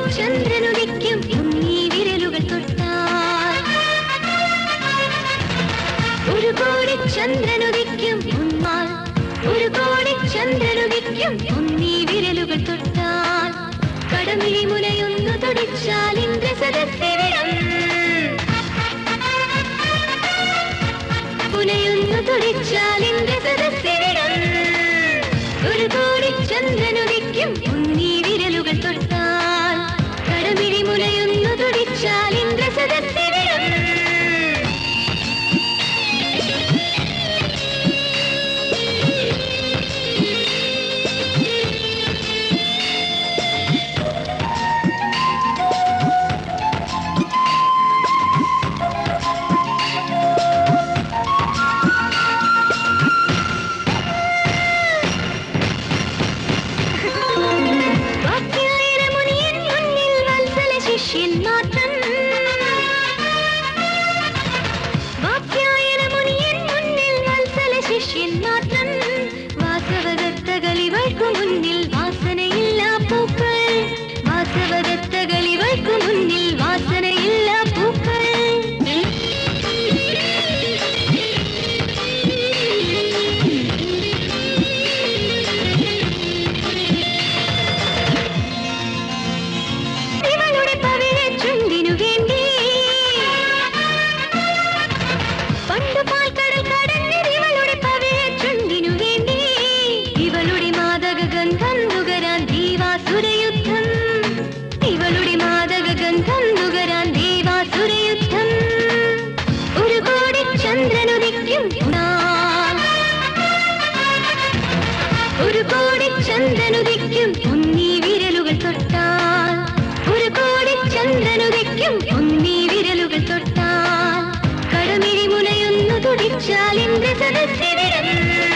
ചന്ദ്രനുദിക്കും ഈ വിരലുകൾ തൊട്ടാൽ ഒരു കോടി ചന്ദ്രനുദിക്കും ഉന്മാൽ ഒരു കോടി ചന്ദ്രനുദിക്കും ഒന്നീ വിരലുകൾ തൊട്ടാൽ കടമിഴി മുലയൊന്നു തൊടിച്ചാൽ ഇന്ദ്രസദസ്സിവിടം മുലയൊന്നു തൊടിച്ചാൽ ഇന്ദ്രസദസ്സിവിടം ഒരു കോടി ചന്ദ്രനുദിക്കും ഒന്നീ വിരലുകൾ തൊട്ടാൽ കടമിഴി മുലയൊന്നു തൊടിച്ചാൽ ഇന്ദ്രസദസ്സിവിടം വാത്സ്യായന മുനിയൻ മുന്നിൽ വത്സല ശിഷ്യൻ മാത്രം വാത്സ്യായന മുനിയൻ മുന്നിൽ വത്സല ശിഷ്യൻ മാത്രം വാസവദത്തകളിവൾക്കു മുന്നിൽ വാസനയില്ല പൂക്കൾ വാസവദത്തകളിവൾക്കു മുന്നിൽ വാസനയില്ല പൂക്കൾ ഇവളുടെ പവിഴച്ചുണ്ടിനു വേണ്ടി പണ്ടു പാൽക്കടൽ കടന്നിരിവളുടെ പവിഴച്ചുണ്ടിനു വേണ്ടി ഇവളുടെ മാതക ഗന്ധം നുകരാൻ ദീവാസുരയുദ്ധം ഇവളുടെ മാതക ഗന്ധം നുകരാൻ ദീവാസുരയുദ്ധം ഒരു കോടി ചന്ദ്രനുദിക്കും നാൾ ഒരു കോടി ചന്ദ്രനുദിക്കും ഒന്നീ വിരലുകൾ തൊട്ടാൽ ഒരു കോടി ചന്ദ്രനുദിക്കും ഒന്നീ വിരലുകൾ തൊട്ടാൽ കടമിഴി മുലയൊന്നു തുടിച്ചാൽ എന്റെ സദസ്സിവിടം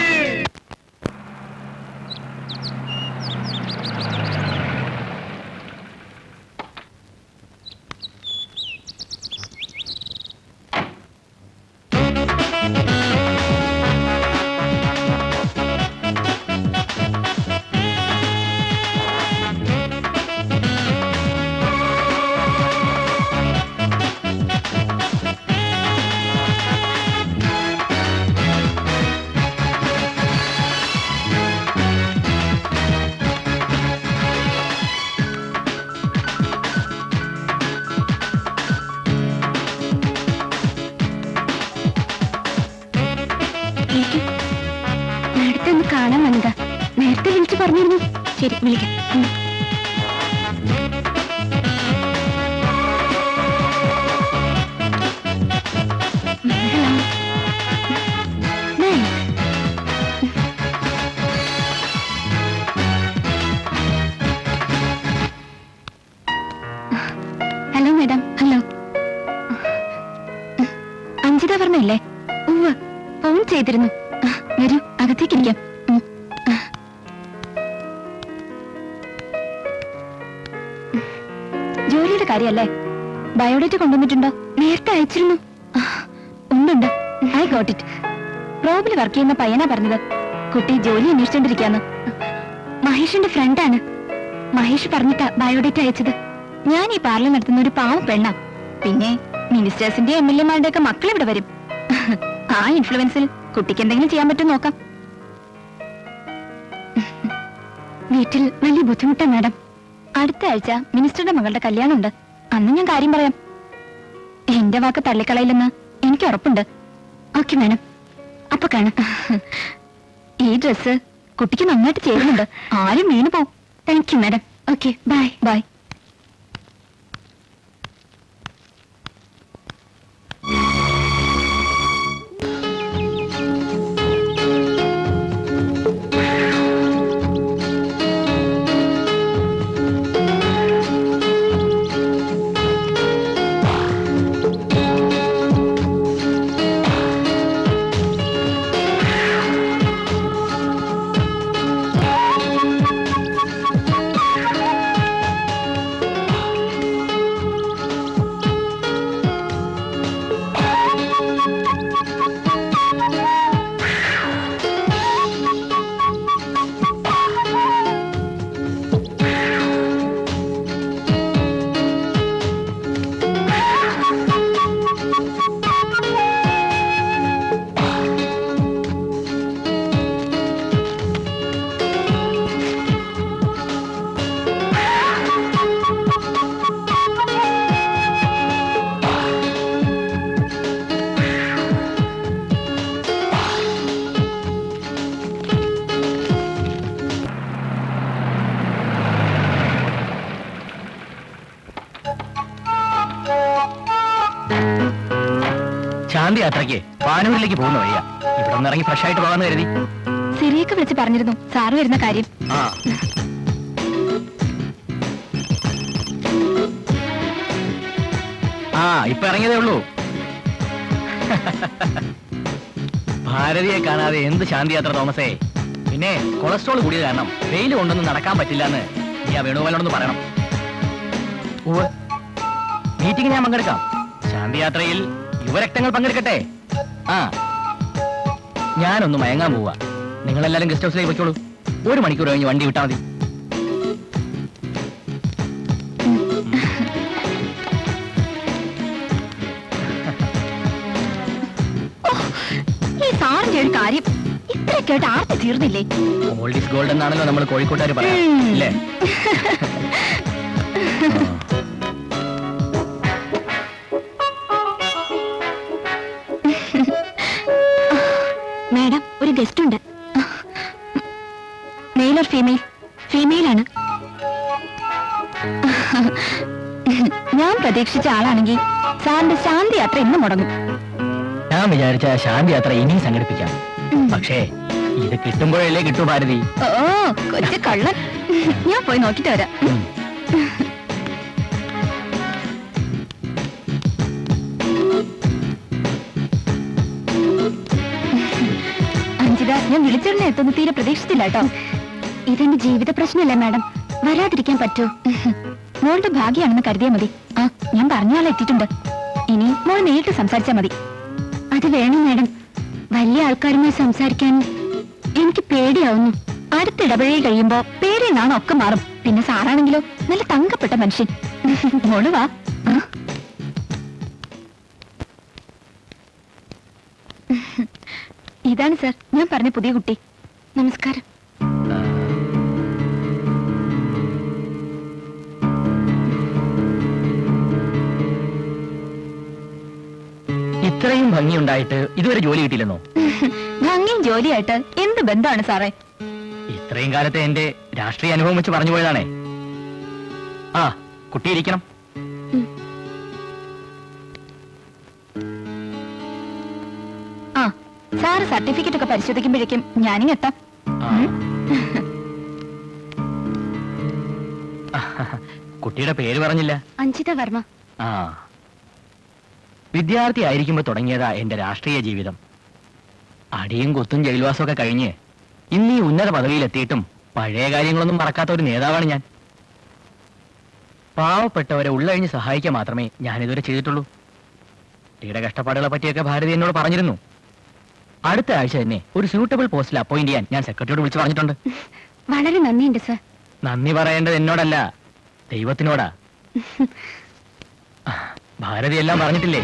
നേരത്തെ ഒന്ന് കാണാൻ വന്നതാ നേരത്തെ വിളിച്ചു പറഞ്ഞിരുന്നു ശരി വിളിക്കാം ഉം. മംഗളം. Nice. Hello madam hello Anjitha പറഞ്ഞല്ലേ ഉവ്വ് ഫോൺ ചെയ്തിരുന്നു ആ, വരൂ അകത്തേക്കിരിക്കാം ഉം. ആ. ജോലിയുടെ കാര്യല്ലേ ബയോഡേറ്റ കൊണ്ടുവന്നിട്ടുണ്ടോ നേരത്തെ അയച്ചിരുന്നു ആ, ഉണ്ടുണ്ട് ഐ ഗോട്ട് ഇറ്റ് പ്രോബിൽ വർക്ക് ചെയ്യുന്ന പയ്യനാ പറഞ്ഞത് കുട്ടി ജോലി അന്വേഷിച്ചോണ്ടിരിക്കാന്ന് മഹേഷിന്റെ ഫ്രണ്ടാണ് മഹേഷ് പറഞ്ഞിട്ടാ ബയോഡേറ്റ അയച്ചത് ഞാൻ ഈ പാർലർ നടത്തുന്ന ഒരു പാവം പെണ്ണാ പിന്നെ മിനിസ്റ്റേഴ്സിന്റെ എം എൽ എമാരുടെ ഒക്കെ മക്കൾ ഇവിടെ വരും ആ ഇൻഫ്ലുവൻസിൽ കുട്ടിക്ക് എന്തെങ്കിലും ചെയ്യാൻ പറ്റും നോക്കാം വീട്ടിൽ വലിയ ബുദ്ധിമുട്ടാ മാഡം അടുത്ത ആഴ്ച മിനിസ്റ്ററുടെ മകളുടെ കല്യാണമുണ്ട് അന്ന് ഞാൻ കാര്യം പറയാം എന്റെ വാക്ക് തള്ളിക്കളയില്ലെന്ന് എനിക്ക് ഉറപ്പുണ്ട് ഓക്കെ മാഡം അപ്പൊ കാണാം ഈ ഡ്രസ്സ് കുട്ടിക്ക് നന്നായിട്ട് ചേരുന്നുണ്ട് ആരും വീണു പോവും thank you madam okay bye bye യാത്രയ്ക്ക് പാനൂരിലേക്ക് പോകുന്ന വഴിയാ ഇവിടെ ഒന്ന് ഇറങ്ങി ഫ്രഷ് ആയിട്ട് പോകാന്ന് കരുതി സിറിയൊക്കെ വിളിച്ച് പറഞ്ഞിരുന്നു സാറ് വരുന്ന കാര്യം ആ ആ ഇപ്പൊ ഇറങ്ങിയതേ ഉള്ളൂ ഭാരതിയെ കാണാതെ എന്ത് ശാന്തി യാത്ര തോമസേ പിന്നെ കൊളസ്ട്രോൾ കൂടിയത് കാരണം വെയിൽ കൊണ്ടൊന്നും നടക്കാൻ പറ്റില്ല എന്ന് നീ ആ വേണുഗോപാലിനോടൊന്ന് പറയണം ഉവ്വ്. മീറ്റിംഗ് ഞാൻ പങ്കെടുക്കാം ശാന്തി യാത്രയിൽ യുവരക്തങ്ങൾ പങ്കെടുക്കട്ടെ ആ ഞാനൊന്ന് മയങ്ങാൻ പോവാ നിങ്ങളെല്ലാരും ഗസ്റ്റ് ഹൗസിലേക്ക് പോയിക്കോളൂ ഒരു മണിക്കൂർ കഴിഞ്ഞ് വണ്ടി വിട്ടാൽ മതി ഈ സാറിന്റെ ഒരു കാര്യം ഇത്രയൊക്കെ ആയിട്ട് ആർത്തി തീർന്നില്ലേ ഓൾഡ് ഈസ് ഗോൾഡ് എന്നാണല്ലോ നമ്മൾ കോഴിക്കോട്ടുകാർ പറയാം ഉം. ഇല്ലേ മാഡം ഒരു ഗസ്റ്റ് ഉണ്ട് മെയിൽ ഓർ ഫീമെയിൽ ഫീമെയിൽ ആണ് ഞാൻ പ്രതീക്ഷിച്ച ആളാണെങ്കിൽ സാറിന്റെ ശാന്തി യാത്ര ഇന്ന് മുടങ്ങും ഞാൻ വിചാരിച്ച ശാന്തി യാത്ര ഇനിയും സംഘടിപ്പിക്കാം പക്ഷേ ഇത് കിട്ടുമ്പോഴല്ലേ കിട്ടൂ ഭാരതി ഓ കൊച്ചു കള്ളൻ ഞാൻ പോയി നോക്കിട്ട് വരാം ഉം. അഞ്ജിത ഞാൻ വിളിച്ചിരുന്ന എത്തുന്ന തീരെ പ്രതീക്ഷിച്ചില്ല കേട്ടോ ഇതെന്റെ ജീവിത പ്രശ്നമല്ലേ മാഡം വരാതിരിക്കാൻ പറ്റൂ മോളുടെ ഭാഗ്യാണെന്ന് കരുതിയാ മതി ആ ഞാൻ പറഞ്ഞ ആളെ എത്തിയിട്ടുണ്ട് ഇനി മോൾ നേരിട്ട് സംസാരിച്ചാ മതി അത് വേണം മാഡം വലിയ ആൾക്കാരുമായി സംസാരിക്കാൻ എനിക്ക് പേടിയാവുന്നു അടുത്തിടപഴകി കഴിയുമ്പോ പേര് നാണോ ഒക്കെ മാറും പിന്നെ സാറാണെങ്കിലോ നല്ല തങ്കപ്പെട്ട മനുഷ്യൻ മോള് വാ ആ. ഇതാണ് സർ ഞാൻ പറഞ്ഞ പുതിയ കുട്ടി നമസ്കാരം ആ. ഇത്രയും ഭംഗിയുണ്ടായിട്ട് ഇതുവരെ ജോലി കിട്ടിയില്ലെന്നോ ഭംഗിയും ജോലിയായിട്ട് എന്ത് ബന്ധമാണ് സാറേ ഇത്രയും കാലത്തെ എന്റെ രാഷ്ട്രീയ അനുഭവം വെച്ച് പറഞ്ഞു പോയതാണേ ആ കുട്ടി ഇരിക്കണം ആ സാറ് സർട്ടിഫിക്കറ്റ് ഒക്കെ പരിശോധിക്കുമ്പോഴേക്കും ഞാനിങ് എത്താം ആ. കുട്ടിയുടെ പേര് പറഞ്ഞില്ല അഞ്ജിത വർമ്മ ആ വിദ്യാർത്ഥി ആയിരിക്കുമ്പോ തുടങ്ങിയതാ എന്റെ രാഷ്ട്രീയ ജീവിതം അടിയും കുത്തും ജയിൽവാസം ഒക്കെ കഴിഞ്ഞ് ഇന്ന് ഈ ഉന്നത പദവിയിലെത്തിയിട്ടും പഴയ കാര്യങ്ങളൊന്നും മറക്കാത്ത ഒരു നേതാവാണ് ഞാൻ പാവപ്പെട്ടവരെ ഉള്ളഴിഞ്ഞ് സഹായിക്കാൻ മാത്രമേ ഞാൻ ഇതുവരെ ചെയ്തിട്ടുള്ളൂ കുട്ടിയുടെ കഷ്ടപ്പാടുകളെ പറ്റിയൊക്കെ ഭാരതി എന്നോട് പറഞ്ഞിരുന്നു അടുത്ത ആഴ്ച തന്നെ ഒരു സ്യൂട്ടബിൾ പോസ്റ്റിൽ അപ്പോയിന്റ് ചെയ്യാൻ ഞാൻ സെക്രട്ടറിയോട് വിളിച്ച് പറഞ്ഞിട്ടുണ്ട് വളരെ നന്ദിയുണ്ട് സർ നന്ദി പറയേണ്ടത് എന്നോടല്ല ദൈവത്തിനോടാ ഭാരതി എല്ലാം പറഞ്ഞിട്ടില്ലേ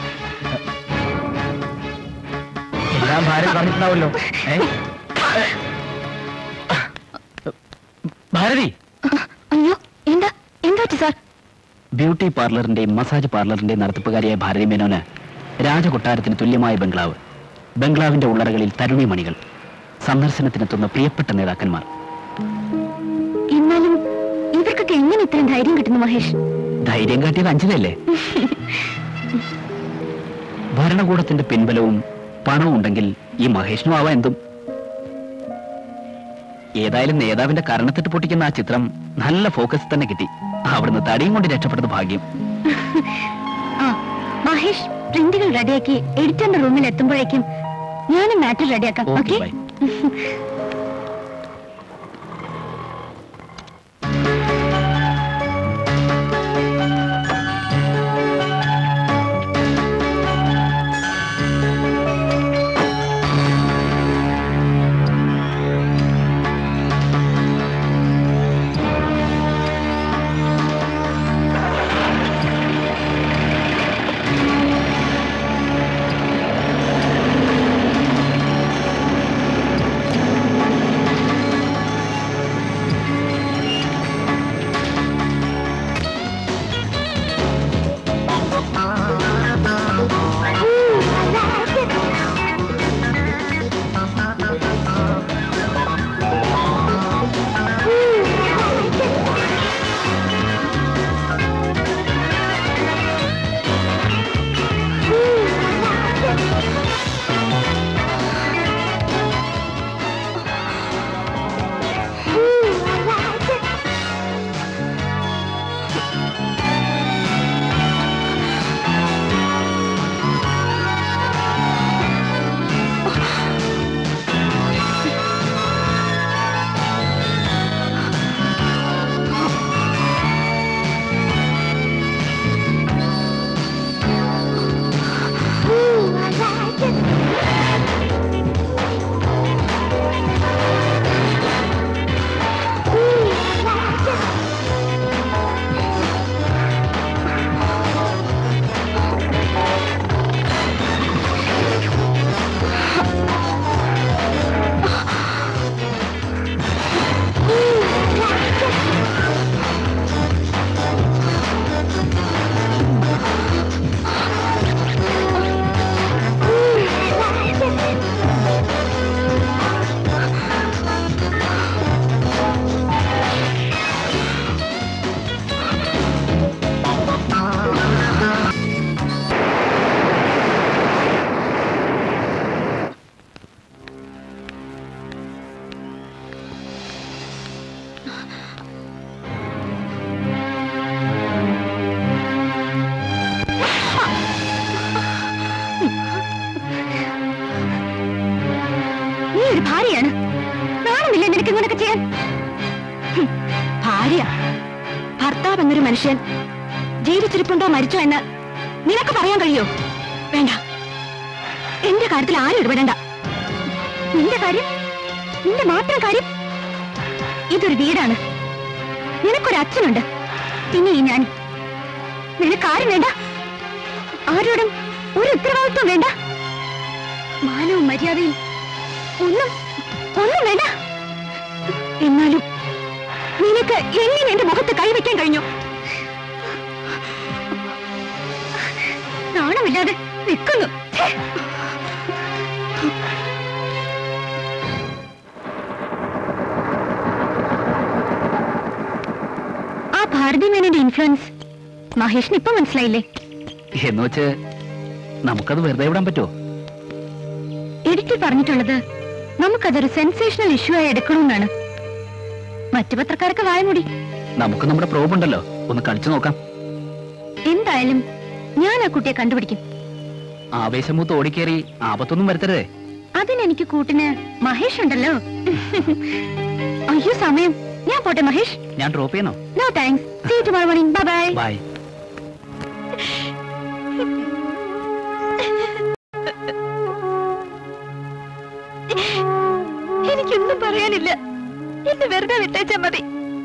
എല്ലാം ഭാരതി പറഞ്ഞിട്ടുണ്ടാവല്ലോ ഏ? ഭാരതി അയ്യോ എന്താ എന്താ പറ്റി സാർ ബ്യൂട്ടി പാർലറിന്റെയും മസാജ് പാർലറിന്റെയും നടത്തിപ്പുകാരിയായ ഭാരതി മേനോന് രാജകൊട്ടാരത്തിന് തുല്യമായ ബംഗ്ലാവ് ബംഗ്ലാവിന്റെ ഉള്ളറകളിൽ തരുണിമണികൾ സന്ദർശനത്തിനെത്തുന്ന പ്രിയപ്പെട്ട നേതാക്കന്മാർ എന്നാലും ഇവർക്കൊക്കെ എങ്ങനെ ഇത്രയും ധൈര്യം കിട്ടുന്നു മഹേഷ് ധൈര്യം കാട്ടിയത് അഞ്ചിലല്ലേ ഭരണകൂടത്തിന്റെ പിൻബലവും പണവും ഉണ്ടെങ്കിൽ ഈ മഹേഷിനും ആവാം എന്തും ഏതായാലും നേതാവിന്റെ കരണത്തിട്ട് പൊട്ടിക്കുന്ന ആ ചിത്രം നല്ല ഫോക്കസ് തന്നെ കിട്ടി അവിടുന്ന് തടിയും കൊണ്ട് രക്ഷപ്പെടുന്ന ഭാഗ്യം ആ മഹേഷ് പ്രിന്റുകൾ റെഡിയാക്കി എഡിറ്ററിന്റെ റൂമിൽ എത്തുമ്പോഴേക്കും ഞാനും മാറ്റർ റെഡിയാക്കാം ഓക്കെ ഓക്കെ ബൈ ആ നീ ഒരു ഭാര്യയാണ് നാണമില്ലേ നിനക്ക് ഇങ്ങനെയൊക്കെ ചെയ്യാൻ ഹും, ഭാര്യ ഭർത്താവ് എന്നൊരു മനുഷ്യൻ ജീവിച്ചിരിപ്പുണ്ടോ മരിച്ചോ എന്ന് നിനക്ക് പറയാൻ കഴിയോ വേണ്ട എന്റെ കാര്യത്തിൽ ആരും ഇടപെടണ്ട നിന്റെ കാര്യം നിന്റെ മാത്രം കാര്യം ഇതൊരു വീടാണ് നിനക്കൊരു അച്ഛനുണ്ട് പിന്നെ ഈ ഞാൻ നിനക്ക് ആരും വേണ്ട ആരോടും ഒരു ഉത്തരവാദിത്വം വേണ്ട മാനവും മര്യാദയും ഒന്നും ഒന്നും വേണ്ട എന്നാലും നിനക്ക് എങ്ങനെ എന്റെ മുഖത്ത് കൈവയ്ക്കാൻ കഴിഞ്ഞു നാണമില്ലാതെ നിൽക്കുന്നു ഛേ. ആ ഭാരതി മേനന്റെ ഇൻഫ്ലുവൻസ് മഹേഷിന് ഇപ്പൊ മനസ്സിലായില്ലേ എന്ന് വെച്ച് നമുക്കത് വെറുതെ വിടാൻ പറ്റുമോ എഡിറ്റിൽ പറഞ്ഞിട്ടുള്ളത് നമുക്കതൊരു സെൻസേഷണൽ ഇഷ്യൂ ആയി എടുക്കണമെന്നാണ് മറ്റു പത്രക്കാർക്ക് വായമുടി നമുക്ക് നമ്മുടെ പ്രോബ് ഉണ്ടല്ലോ ഒന്ന് കളിച്ചു നോക്കാം എന്തായാലും ഞാൻ ആ കുട്ടിയെ കണ്ടുപിടിക്കും ആവേശമൂത്ത് ഓടിക്കേറി ആപത്തൊന്നും വരുത്തരുതേ അതിനെനിക്ക് കൂട്ടിന് മഹേഷ് ഉണ്ടല്ലോ അയ്യോ സമയം ഞാൻ പോട്ടെ മഹേഷ് ഞാൻ ഡ്രോപ്പ് ചെയ്യണോ no thanks see tomorrow morning bye bye bye എനിക്കൊന്നും പറയാനില്ല എന്നെ വെറുതെ വിട്ടേച്ചാ മതി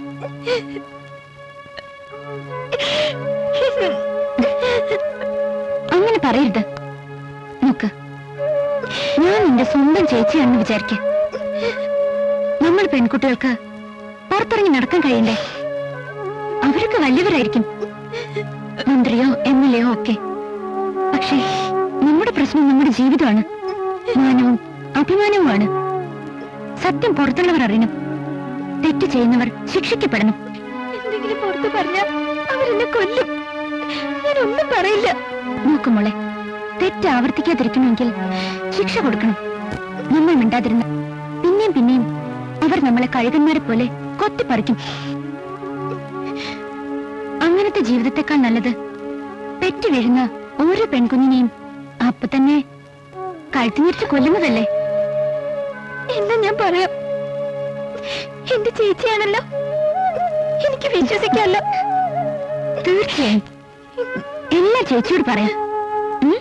അങ്ങനെ പറയരുത് നോക്ക് ഞാൻ നിന്റെ സ്വന്തം ചേച്ചിയാണെന്ന് വിചാരിക്ക നമ്മൾ പെൺകുട്ടികൾക്ക് പുറത്തിറങ്ങി നടക്കാൻ കഴിയണ്ടേ അവരൊക്കെ വലിയവരായിരിക്കും മന്ത്രിയോ എം എൽ എയോ ഒക്കെ പക്ഷേ നമ്മുടെ പ്രശ്നം നമ്മുടെ ജീവിതമാണ് മാനവും അഭിമാനവുമാണ് സത്യം പുറത്തുള്ളവർ അറിയണം തെറ്റ് ചെയ്യുന്നവർ ശിക്ഷിക്കപ്പെടണം എന്തെങ്കിലും പുറത്ത് പറഞ്ഞാൽ അവരെന്നെ കൊല്ലും ഞാൻ ഒന്നും പറയില്ല നോക്കുമോളെ തെറ്റ് ആവർത്തിക്കാതിരിക്കണമെങ്കിൽ ശിക്ഷ കൊടുക്കണം നമ്മൾ മിണ്ടാതിരുന്ന പിന്നെയും പിന്നെയും അവർ നമ്മളെ കഴുകന്മാരെ പോലെ കൊത്തിപ്പറിക്കും അങ്ങനത്തെ ജീവിതത്തെക്കാൾ നല്ലത് പെറ്റു വീഴുന്ന ഓരോ പെൺകുഞ്ഞിനെയും അപ്പൊ തന്നെ കഴുത്തി ഞെരിച്ച് കൊല്ലുന്നതല്ലേ എന്താ ഞാൻ പറയാം എന്റെ ചേച്ചിയാണല്ലോ എനിക്ക് വിശ്വസിക്കാമല്ലോ തീർച്ചയായും എല്ലാ ചേച്ചിയോട് പറയാം ഉം?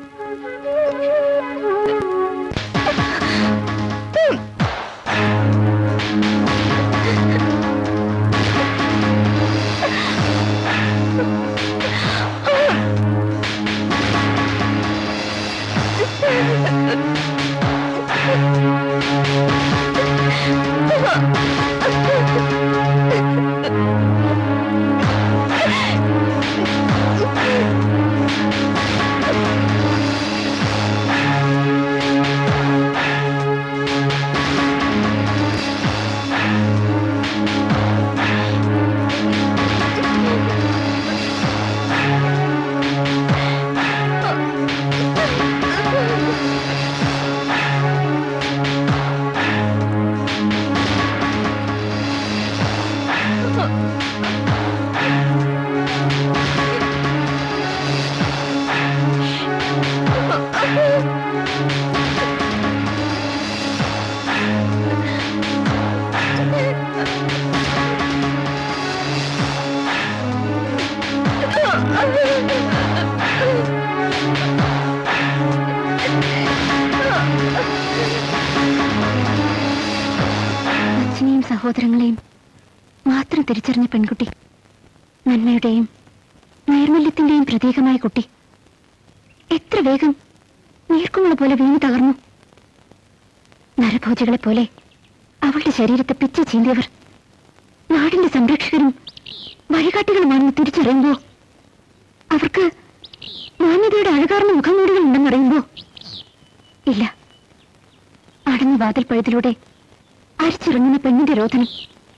അച്ഛനെയും സഹോദരങ്ങളെയും മാത്രം തിരിച്ചറിഞ്ഞ പെൺകുട്ടി നന്മയുടെയും നൈർമല്യത്തിന്റെയും പ്രതീകമായ കുട്ടി എത്ര വേഗം നീർക്കുമുള പോലെ വീണു തകർന്നു നരഭോജികളെ പോലെ അവളുടെ ശരീരത്തെ പിച്ച ചീന്തിയവർ നാടിന്റെ സംരക്ഷകരും വഴികാട്ടികളുമാണെന്ന് തിരിച്ചറിയുമ്പോ അവർക്ക് മാന്യതയുടെ അഴകാർന്ന മുഖംമൂടികൾ ഉണ്ടെന്നറിയുമ്പോ ഇല്ല അടഞ്ഞ വാതിൽ പഴുതിലൂടെ അരിച്ചിറങ്ങുന്ന പെണ്ണിന്റെ രോധനം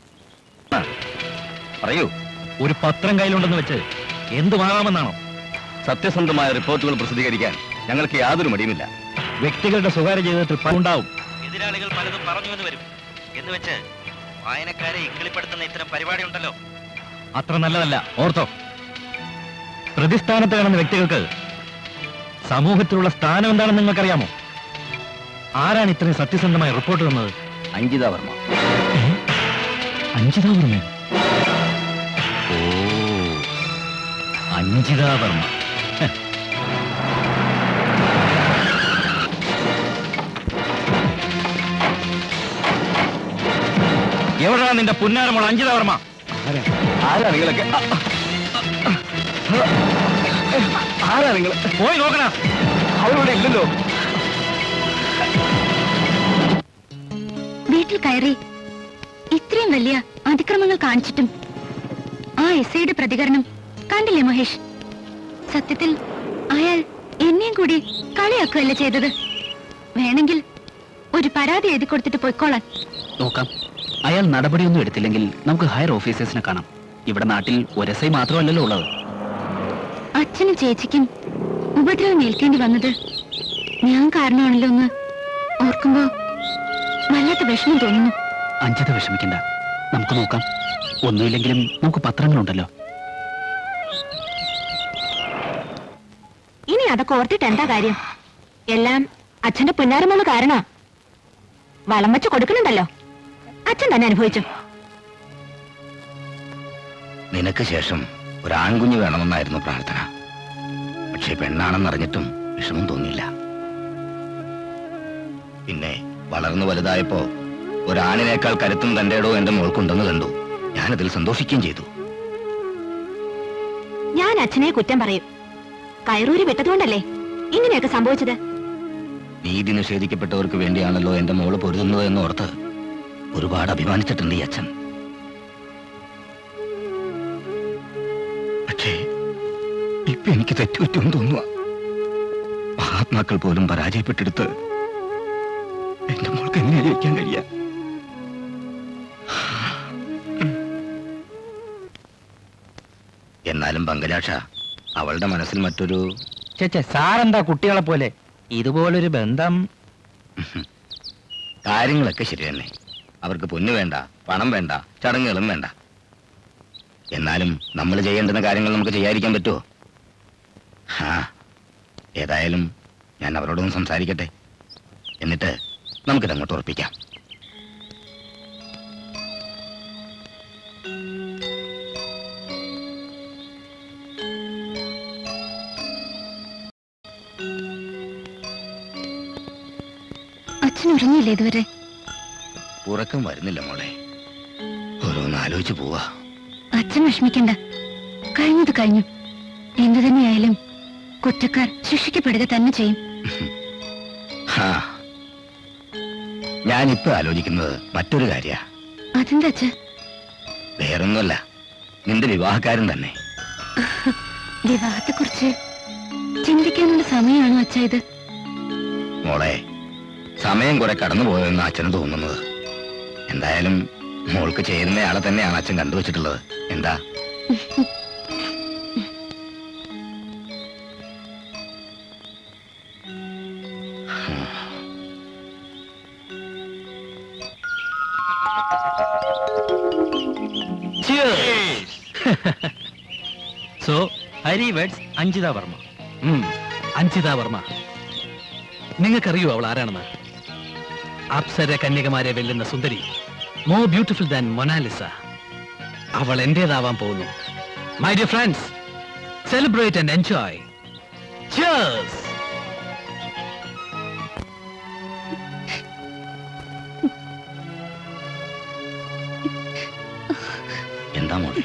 പറയൂ ഒരു പത്രം കയ്യിലുണ്ടെന്ന് വെച്ച് എന്തുമാകാമെന്നാണോ സത്യസന്ധമായ റിപ്പോർട്ടുകൾ പ്രസിദ്ധീകരിക്കാൻ ഞങ്ങൾക്ക് യാതൊരു മടിയുമില്ല വ്യക്തികളുടെ സ്വകാര്യ ജീവിതത്തിൽ പണ്ടുണ്ടാവും എതിരാളികൾ പലതും പറഞ്ഞു എന്ന് വരും എന്ന് വെച്ച് വായനക്കാരെ ഇക്കിളിപ്പെടുത്തുന്ന ഇത്തരം പരിപാടി ഉണ്ടല്ലോ അത്ര നല്ലതല്ല ഓർത്തോ പ്രതിസ്ഥാനത്ത് കാണുന്ന വ്യക്തികൾക്ക് സമൂഹത്തിലുള്ള സ്ഥാനം എന്താണെന്ന് നിങ്ങൾക്കറിയാമോ ആരാണ് ഇത്രയും സത്യസന്ധമായ റിപ്പോർട്ട് തന്നത് അഞ്ജിത വർമ്മ അഞ്ജിത വർമ്മ ഓ അഞ്ജിത വർമ്മ ഹ്. എവിടെയാണ് നിന്റെ പുന്നാരമോൾ അഞ്ജിത വർമ്മ ആരാ നിങ്ങളൊക്കെ ആ, ആ, ആ. ആരാ നിങ്ങൾ പോയി നോക്കണ അവരിവിടെ ഇല്ലല്ലോ വീട്ടിൽ കയറി ഇത്രയും വലിയ അതിക്രമങ്ങൾ കാണിച്ചിട്ടും ആ എസ് ഐയുടെ പ്രതികരണം കണ്ടില്ലേ മഹേഷ് സത്യത്തിൽ അയാൾ എന്നെയും കൂടി കളിയാക്കുകയല്ലേ ചെയ്തത് വേണമെങ്കിൽ ഒരു പരാതി എഴുതി കൊടുത്തിട്ട് പൊയ്ക്കോളാൻ നോക്കാം അയാൾ നടപടിയൊന്നും എടുത്തില്ലെങ്കിൽ നമുക്ക് ഹയർ ഓഫീസേഴ്സിനെ കാണാം ഇവിടെ നാട്ടിൽ ഒരു എസ് ഐ മാത്രമല്ലല്ലോ ഉള്ളത് അച്ഛനും ചേച്ചിക്കും ഉപദ്രവം ഏൽക്കേണ്ടി വന്നത് ഞാൻ കാരണമാണല്ലോ എന്ന് ഓർക്കുമ്പോ വല്ലാത്ത വിഷമം തോന്നുന്നു അഞ്ചത വിഷമിക്കണ്ട നമുക്ക് നോക്കാം ഒന്നുമില്ലെങ്കിലും നമുക്ക് പത്രങ്ങളുണ്ടല്ലോ ഇനി അതൊക്കെ ഓർത്തിട്ട് എന്താ കാര്യം എല്ലാം അച്ഛന്റെ പുന്നാരമോള് കാരണ വളം വെച്ച് കൊടുക്കുന്നുണ്ടല്ലോ അച്ഛൻ തന്നെ അനുഭവിച്ചു നിനക്ക് ശേഷം ഒരു ആൺകുഞ്ഞ് വേണമെന്നായിരുന്നു പ്രാർത്ഥന പക്ഷെ പെണ്ണാണെന്നറിഞ്ഞിട്ടും വിഷമം തോന്നിയില്ല പിന്നെ വളർന്നു വലുതായപ്പോ ഒരാണിനേക്കാൾ കരുത്തും തന്റെ ഇടവും എന്റെ മോൾക്കുണ്ടെന്ന് കണ്ടു ഞാനതിൽ സന്തോഷിക്കുകയും ചെയ്തു ഞാൻ അച്ഛനെ കുറ്റം പറയും കയറൂരി വിട്ടതുകൊണ്ടല്ലേ ഇങ്ങനെയൊക്കെ സംഭവിച്ചത് നീതി നിഷേധിക്കപ്പെട്ടവർക്ക് വേണ്ടിയാണല്ലോ എന്റെ മോള് പൊരുതുന്നത് എന്ന് ഓർത്ത് ഒരുപാട് അഭിമാനിച്ചിട്ടുണ്ട് ഈ അച്ഛൻ പക്ഷേ ഇപ്പൊ എനിക്ക് തെറ്റുപറ്റുമെന്ന് തോന്നുക മഹാത്മാക്കൾ പോലും പരാജയപ്പെട്ടെടുത്ത് എന്റെ മോൾക്ക് എങ്ങനെ ജയിക്കാൻ കഴിയാ എന്നാലും പങ്കജാക്ഷ അവളുടെ മനസ്സിൽ മറ്റൊരു ചേച്ചേ സാറെന്താ കുട്ടികളെ പോലെ ഇതുപോലൊരു ബന്ധം കാര്യങ്ങളൊക്കെ ശരി തന്നെ അവർക്ക് പൊന്നു വേണ്ട പണം വേണ്ട ചടങ്ങുകളും വേണ്ട എന്നാലും നമ്മൾ ചെയ്യേണ്ടുന്ന കാര്യങ്ങൾ നമുക്ക് ചെയ്യാതിരിക്കാൻ പറ്റുമോ ആ ഏതായാലും ഞാൻ അവരോടൊന്ന് സംസാരിക്കട്ടെ എന്നിട്ട് നമുക്കിത് അങ്ങോട്ട് ഉറപ്പിക്കാം അച്ഛൻ ഉറങ്ങിയില്ലേ ഇതുവരെ ഉറക്കം വരുന്നില്ല മോളെ ഓരോന്ന് ആലോചിച്ച് പോവാ അച്ഛൻ വിഷമിക്കണ്ട കഴിഞ്ഞത് കഴിഞ്ഞു എന്തു തന്നെയായാലും കുറ്റക്കാർ ശിക്ഷിക്കപ്പെടുക തന്നെ ചെയ്യും ഹാ ഞാനിപ്പോ ആലോചിക്കുന്നത് മറ്റൊരു കാര്യ അതെന്താ അച്ഛ വേറൊന്നുമല്ല നിന്റെ വിവാഹക്കാരൻ തന്നെ വിവാഹത്തെക്കുറിച്ച് ചിന്തിക്കാനുള്ള സമയമാണോ അച്ഛ ഇത് മോളെ സമയം കുറെ കടന്നുപോയെന്ന് അച്ഛന് തോന്നുന്നത് എന്തായാലും മോൾക്ക് ചേരുന്നയാളെ തന്നെയാണ് അച്ഛൻ കണ്ടുവച്ചിട്ടുള്ളത് എന്താ സോ ഹരി വേഡ്സ് അഞ്ജിത വർമ്മ ഉം, അഞ്ജിത വർമ്മ നിങ്ങൾക്കറിയോ അവൾ ആരാണെന്ന് അപ്സര കന്യകമാരെ വെല്ലുന്ന സുന്ദരി മോർ ബ്യൂട്ടിഫുൾ ദാൻ മൊനാലിസ അവൾ എന്റേതാവാൻ പോകുന്നു my dear friends celebrate and enjoy Cheers! എന്താ മോളെ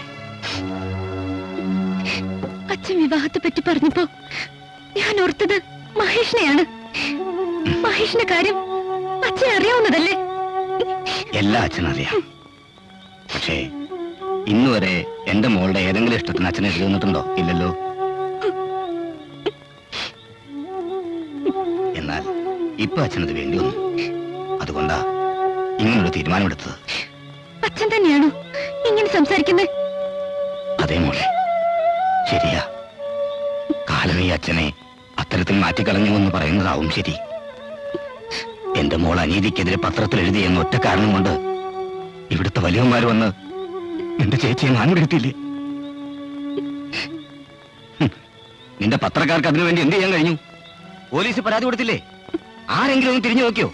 അച്ഛൻ വിവാഹത്തെ പറ്റി പറഞ്ഞപ്പോ ഞാൻ ഓർത്തത് മഹേഷിനെയാണ് മഹേഷിന്റെ കാര്യം അച്ഛൻ അറിയാവുന്നതല്ലേ എല്ലാ അച്ഛനറിയാം പക്ഷേ ഇന്നുവരെ എന്റെ മോളുടെ ഏതെങ്കിലും ഇഷ്ടത്തിന് അച്ഛനെ എഴുതി തന്നിട്ടുണ്ടോ ഇല്ലല്ലോ എന്നാൽ ഇപ്പൊ അച്ഛനത് വേണ്ടി വന്നു അതുകൊണ്ടാ ഇങ്ങനൊരു തീരുമാനമെടുത്തത് അച്ഛൻ തന്നെയാണോ ഇങ്ങനെ സംസാരിക്കുന്നത് അതേ മോളെ ശരിയാ കാലം ഈ അച്ഛനെ അത്തരത്തിൽ മാറ്റിക്കളഞ്ഞു എന്ന് പറയുന്നതാവും ശരി എന്റെ മോൾ അനീതിക്കെതിരെ പത്രത്തിൽ എഴുതി എന്ന ഒറ്റ കാരണം കൊണ്ട് ഇവിടുത്തെ വലിയവന്മാർ വന്ന് നിന്റെ ചേച്ചിയെ നാനുകെടുത്തില്ലേ ഹും, നിന്റെ പത്രക്കാർക്ക് അതിനു വേണ്ടി എന്ത് ചെയ്യാൻ കഴിഞ്ഞു പോലീസ് പരാതി കൊടുത്തില്ലേ ആരെങ്കിലും ഒന്ന് തിരിഞ്ഞു നോക്കിയോ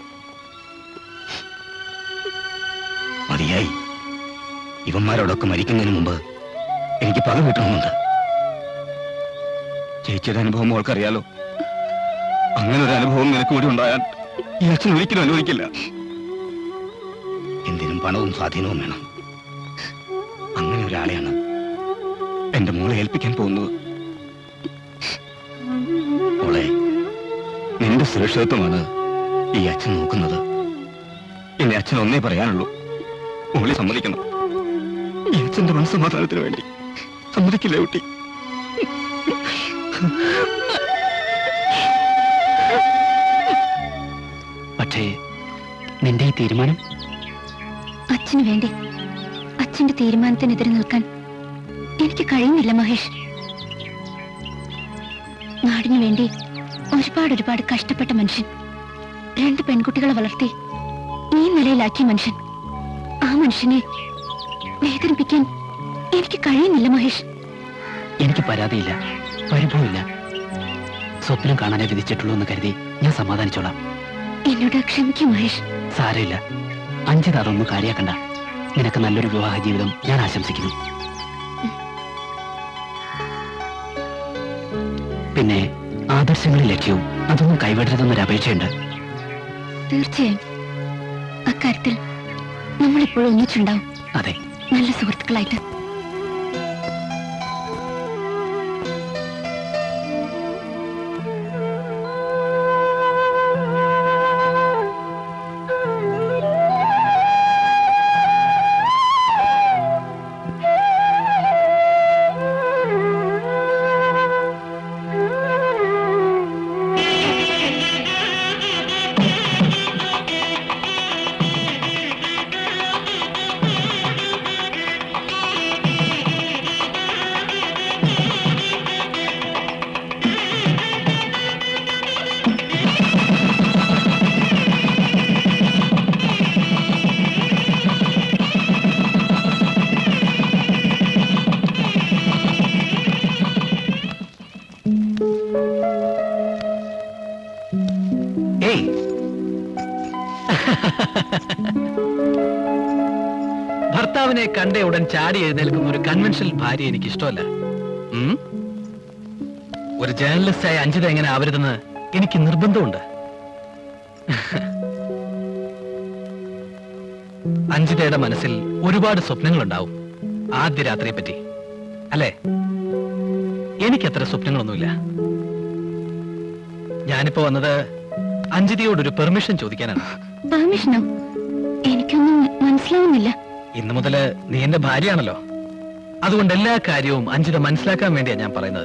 മതിയായി ഇവന്മാരോടൊക്കെ മരിക്കുന്നതിന് മുമ്പ് എനിക്ക് പക കിട്ടണമെന്നുണ്ട് ചേച്ചിയുടെ അനുഭവം മോൾക്കറിയാലോ അങ്ങനെ ഒരു അനുഭവം നിനക്ക് കൂടി ഉണ്ടായാൽ ഈ അച്ഛൻ ഒരിക്കലും അനുവദിക്കില്ല എന്തിനും പണവും സ്വാധീനവും വേണം അങ്ങനെ ഒരാളെയാണ് എന്റെ മോളെ ഏൽപ്പിക്കാൻ പോകുന്നത് മോളെ നിന്റെ സുരക്ഷിതത്വമാണ് ഈ അച്ഛൻ നോക്കുന്നത് എന്നെ അച്ഛൻ ഒന്നേ പറയാനുള്ളൂ മോളെ സമ്മതിക്കണം ഈ അച്ഛന്റെ മനസ്സമാധാനത്തിന് വേണ്ടി സമ്മതിക്കില്ല കുട്ടി പക്ഷേ നിന്റെ ഈ തീരുമാനം അച്ഛന് വേണ്ടി അച്ഛന്റെ തീരുമാനത്തിനെതിരെ നിൽക്കാൻ എനിക്ക് കഴിയുന്നില്ല മഹേഷ് നാടിനു വേണ്ടി ഒരുപാട് ഒരുപാട് കഷ്ടപ്പെട്ട മനുഷ്യൻ രണ്ട് പെൺകുട്ടികളെ വളർത്തി ഈ നിലയിലാക്കിയ മനുഷ്യൻ ആ മനുഷ്യനെ വേദനിപ്പിക്കാൻ എനിക്ക് കഴിയുന്നില്ല മഹേഷ് എനിക്ക് പരാതിയില്ല പരിഭവമില്ല സ്വപ്നം കാണാനേ വിധിച്ചിട്ടുള്ളൂ എന്ന് കരുതി ഞാൻ സമാധാനിച്ചോളാം എന്നോട് ക്ഷമിക്കും മഹേഷ് സാരമില്ല അഞ്ചിത് അതൊന്നും കാര്യാക്കണ്ട നിനക്ക് നല്ലൊരു വിവാഹ ജീവിതം ഞാൻ ആശംസിക്കുന്നു പിന്നെ ആദർശങ്ങളും ലക്ഷ്യവും അതൊന്നും കൈവിടരുതെന്നൊരു അപേക്ഷയുണ്ട് തീർച്ചയായും അക്കാര്യത്തിൽ നമ്മളിപ്പോഴും ഒന്നിച്ചുണ്ടാവും അതെ നല്ല സുഹൃത്തുക്കളായിട്ട് ഏയ് ഭർത്താവിനെ കണ്ട ഉടൻ ചാടി എഴുന്നേൽക്കുന്ന ഒരു കൺവെൻഷണൽ ഭാര്യ എനിക്ക് ഇഷ്ടമല്ല ഉം? ഒരു ജേർണലിസ്റ്റായ അഞ്ചിത എങ്ങനെ ആവരുതെന്ന് എനിക്ക് നിർബന്ധമുണ്ട് അഞ്ചിതയുടെ മനസ്സിൽ ഒരുപാട് സ്വപ്നങ്ങളുണ്ടാവും ആദ്യ രാത്രിയെ പറ്റി അല്ലേ എനിക്കത്ര സ്വപ്നങ്ങളൊന്നുമില്ല ഞാനിപ്പോ വന്നത് അഞ്ജിതയോടൊരു പെർമിഷൻ ചോദിക്കാനാണ് പെർമിഷനോ എനിക്കൊന്നും മനസ്സിലാവുന്നില്ല ഇന്നു മുതല് നീ എന്റെ ഭാര്യയാണല്ലോ അതുകൊണ്ട് എല്ലാ കാര്യവും അഞ്ജിത മനസ്സിലാക്കാൻ വേണ്ടിയാ ഞാൻ പറയുന്നത്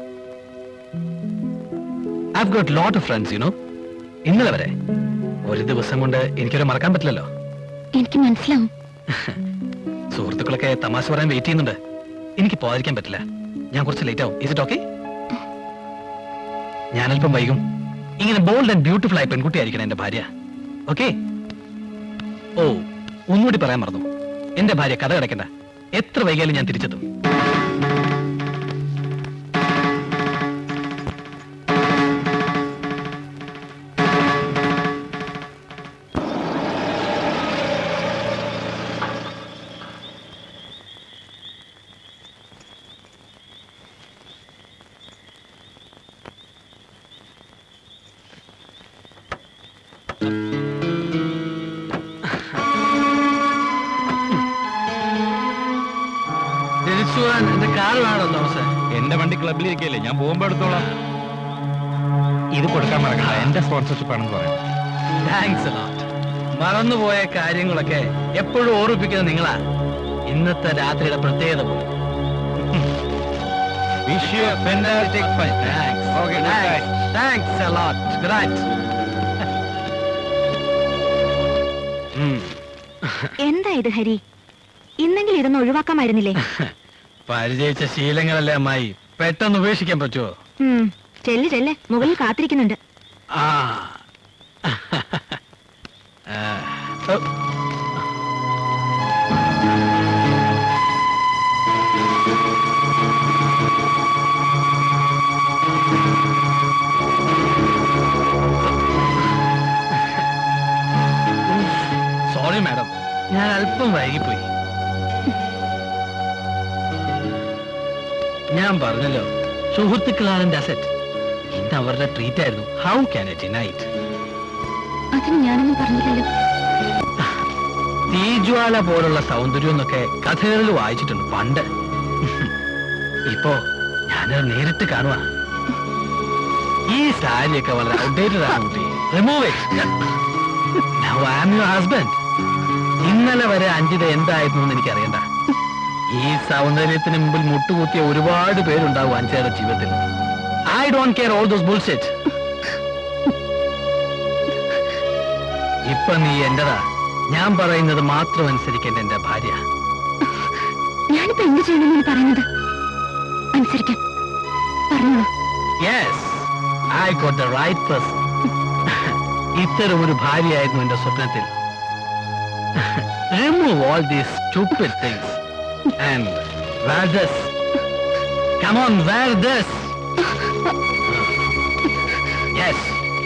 I've got lot of friends you know ഇന്നലെ വരെ ഒരു ദിവസം കൊണ്ട് എനിക്കൊരു മറക്കാൻ പറ്റില്ലല്ലോ എനിക്ക് മനസ്സിലാവും സുഹൃത്തുക്കളൊക്കെ തമാശ പറയാൻ വെയിറ്റ് ചെയ്യുന്നുണ്ട് എനിക്ക് പോകാതിരിക്കാൻ പറ്റില്ല ഞാൻ കുറച്ച് ലേറ്റ് ആവും ഇസ് ഇറ്റ് ഓക്കെ ഞാനല്പം വൈകും ഇങ്ങനെ ബോൾഡ് ആൻഡ് ബ്യൂട്ടിഫുൾ ആയ പെൺകുട്ടിയായിരിക്കണം എന്റെ ഭാര്യ ഓക്കെ ഓ ഒന്നുകൂടി പറയാൻ മറന്നു എന്റെ ഭാര്യ കഥ കിടക്കണ്ട എത്ര വൈകിയാലും ഞാൻ തിരിച്ചെത്തും തിരിച്ചു പോകാൻ എന്റെ കാർ വേണോ തോമസ് എന്റെ വണ്ടി ക്ലബിലിരിക്കല്ലേ ഞാൻ പോകുമ്പോ എടുത്തോളാം ഇത് കൊടുക്കാൻ മറക്കണ്ട എന്റെ സ്പോൺസർഷിപ്പ് ആണെന്ന് പറയാം താങ്ക്സ് മറന്നുപോയ കാര്യങ്ങളൊക്കെ എപ്പോഴും ഓർമ്മിപ്പിക്കുന്ന നിങ്ങളാ ഇന്നത്തെ രാത്രിയുടെ പ്രത്യേകത പോലും wish you fantastic Thanks. Okay, good Thanks. night. Thanks a lot. Good night. ഉം. എന്താ ഇത് ഹരി ഇന്നെങ്കിലും ഇതൊന്ന് ഒഴിവാക്കാമായിരുന്നില്ലേ പരിചയിച്ച ശീലങ്ങളല്ലേ അമ്മായി പെട്ടെന്ന് ഉപേക്ഷിക്കാൻ പറ്റുമോ ചെല്ല് ചെല്ല് മുകളിൽ കാത്തിരിക്കുന്നുണ്ട് ആ ആ. ഓ. സോറി മാഡം ഞാൻ അല്പം വൈകിപ്പോയി ഞാൻ പറഞ്ഞല്ലോ സുഹൃത്തുക്കളാണ് എന്റെ അസറ്റ് ഇന്ന് അവരുടെ ട്രീറ്റ് ആയിരുന്നു ഹൗ ക്യാൻ ഇറ്റ് ഡിനൈറ്റ് അതിന് ഞാനൊന്നും പറഞ്ഞില്ലല്ലോ തീജ്വാല പോലുള്ള സൗന്ദര്യം എന്നൊക്കെ കഥകളിൽ വായിച്ചിട്ടുണ്ട് പണ്ട് ഇപ്പോ ഞാനത് നേരിട്ട് കാണുക ഈ സാരിയൊക്കെ വളരെ ഔട്ട്ഡേറ്റഡ് ആണ് കുട്ടി remove now I am your husband ഇന്നലെ വരെ അഞ്ചിത എന്തായിരുന്നു എന്ന് എനിക്കറിയണ്ട ഈ സൗന്ദര്യത്തിന് മുമ്പിൽ മുട്ടുകുത്തിയ ഒരുപാട് പേരുണ്ടാവും അഞ്ചയുടെ ജീവിതത്തിൽ I don't care all those bullshit ഇപ്പൊ നീ എന്റെതാ ഞാൻ പറയുന്നത് മാത്രം അനുസരിക്കേണ്ട എന്റെ ഭാര്യ ഞാനിപ്പോ എന്ത് ചെയ്യണമെന്നാണ് പറയുന്നത് അനുസരിക്കാം പറഞ്ഞോളൂ yes I got the right person ഇത്തരം ഒരു ഭാര്യയായിരുന്നു എന്റെ സ്വപ്നത്തിൽ remove all these stupid things and wear this come on wear this yes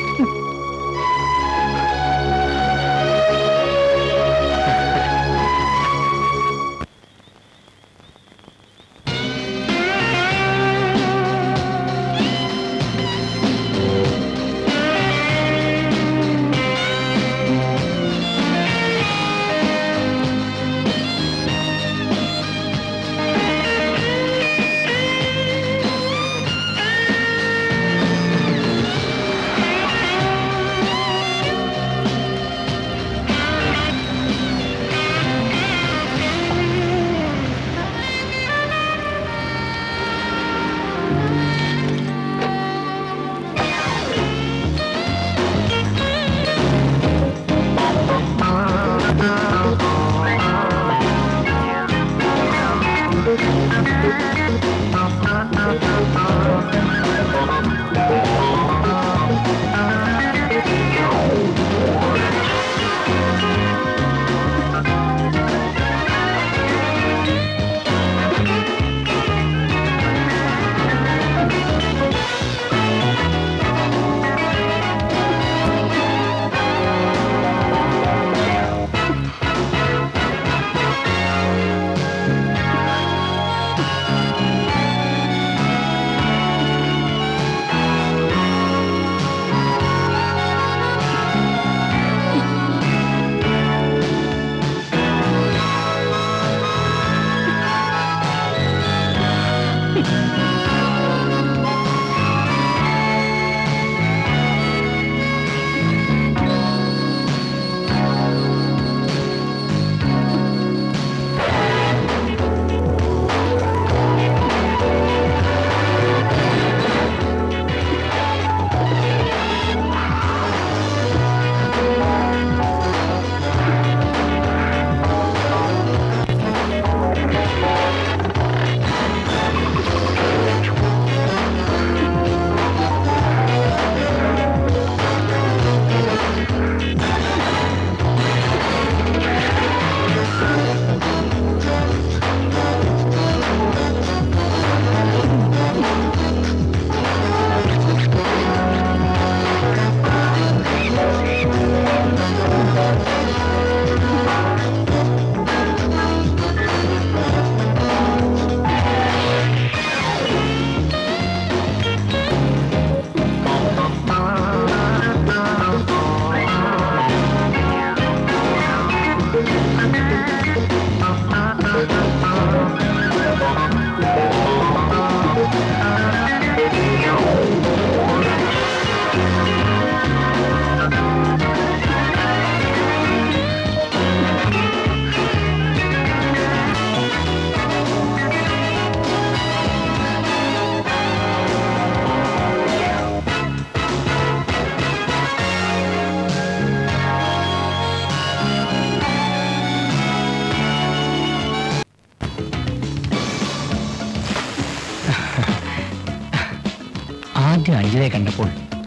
ആദ്യം അഞ്ജിതയെ കണ്ടപ്പോൾ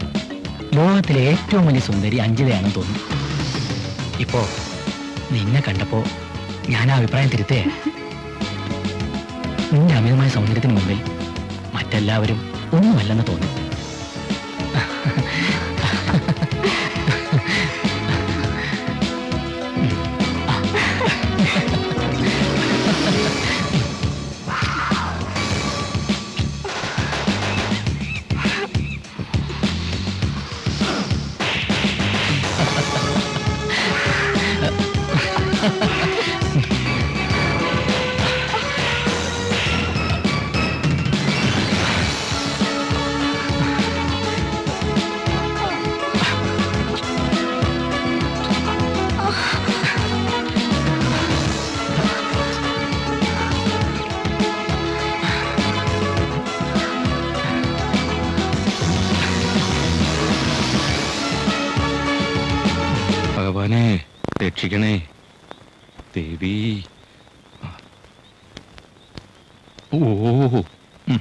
ലോകത്തിലെ ഏറ്റവും വലിയ സുന്ദരി അഞ്ജിതയാണെന്ന് തോന്നി ഇപ്പോ നിന്നെ കണ്ടപ്പോ ഞാൻ ആ അഭിപ്രായം തിരുത്തേ നിന്റെ അമിതമായ സൗന്ദര്യത്തിന് മുമ്പിൽ മറ്റെല്ലാവരും ഒന്നുമല്ലെന്ന് തോന്നി രക്ഷിക്കണേ ദേവി ഓ ഉം.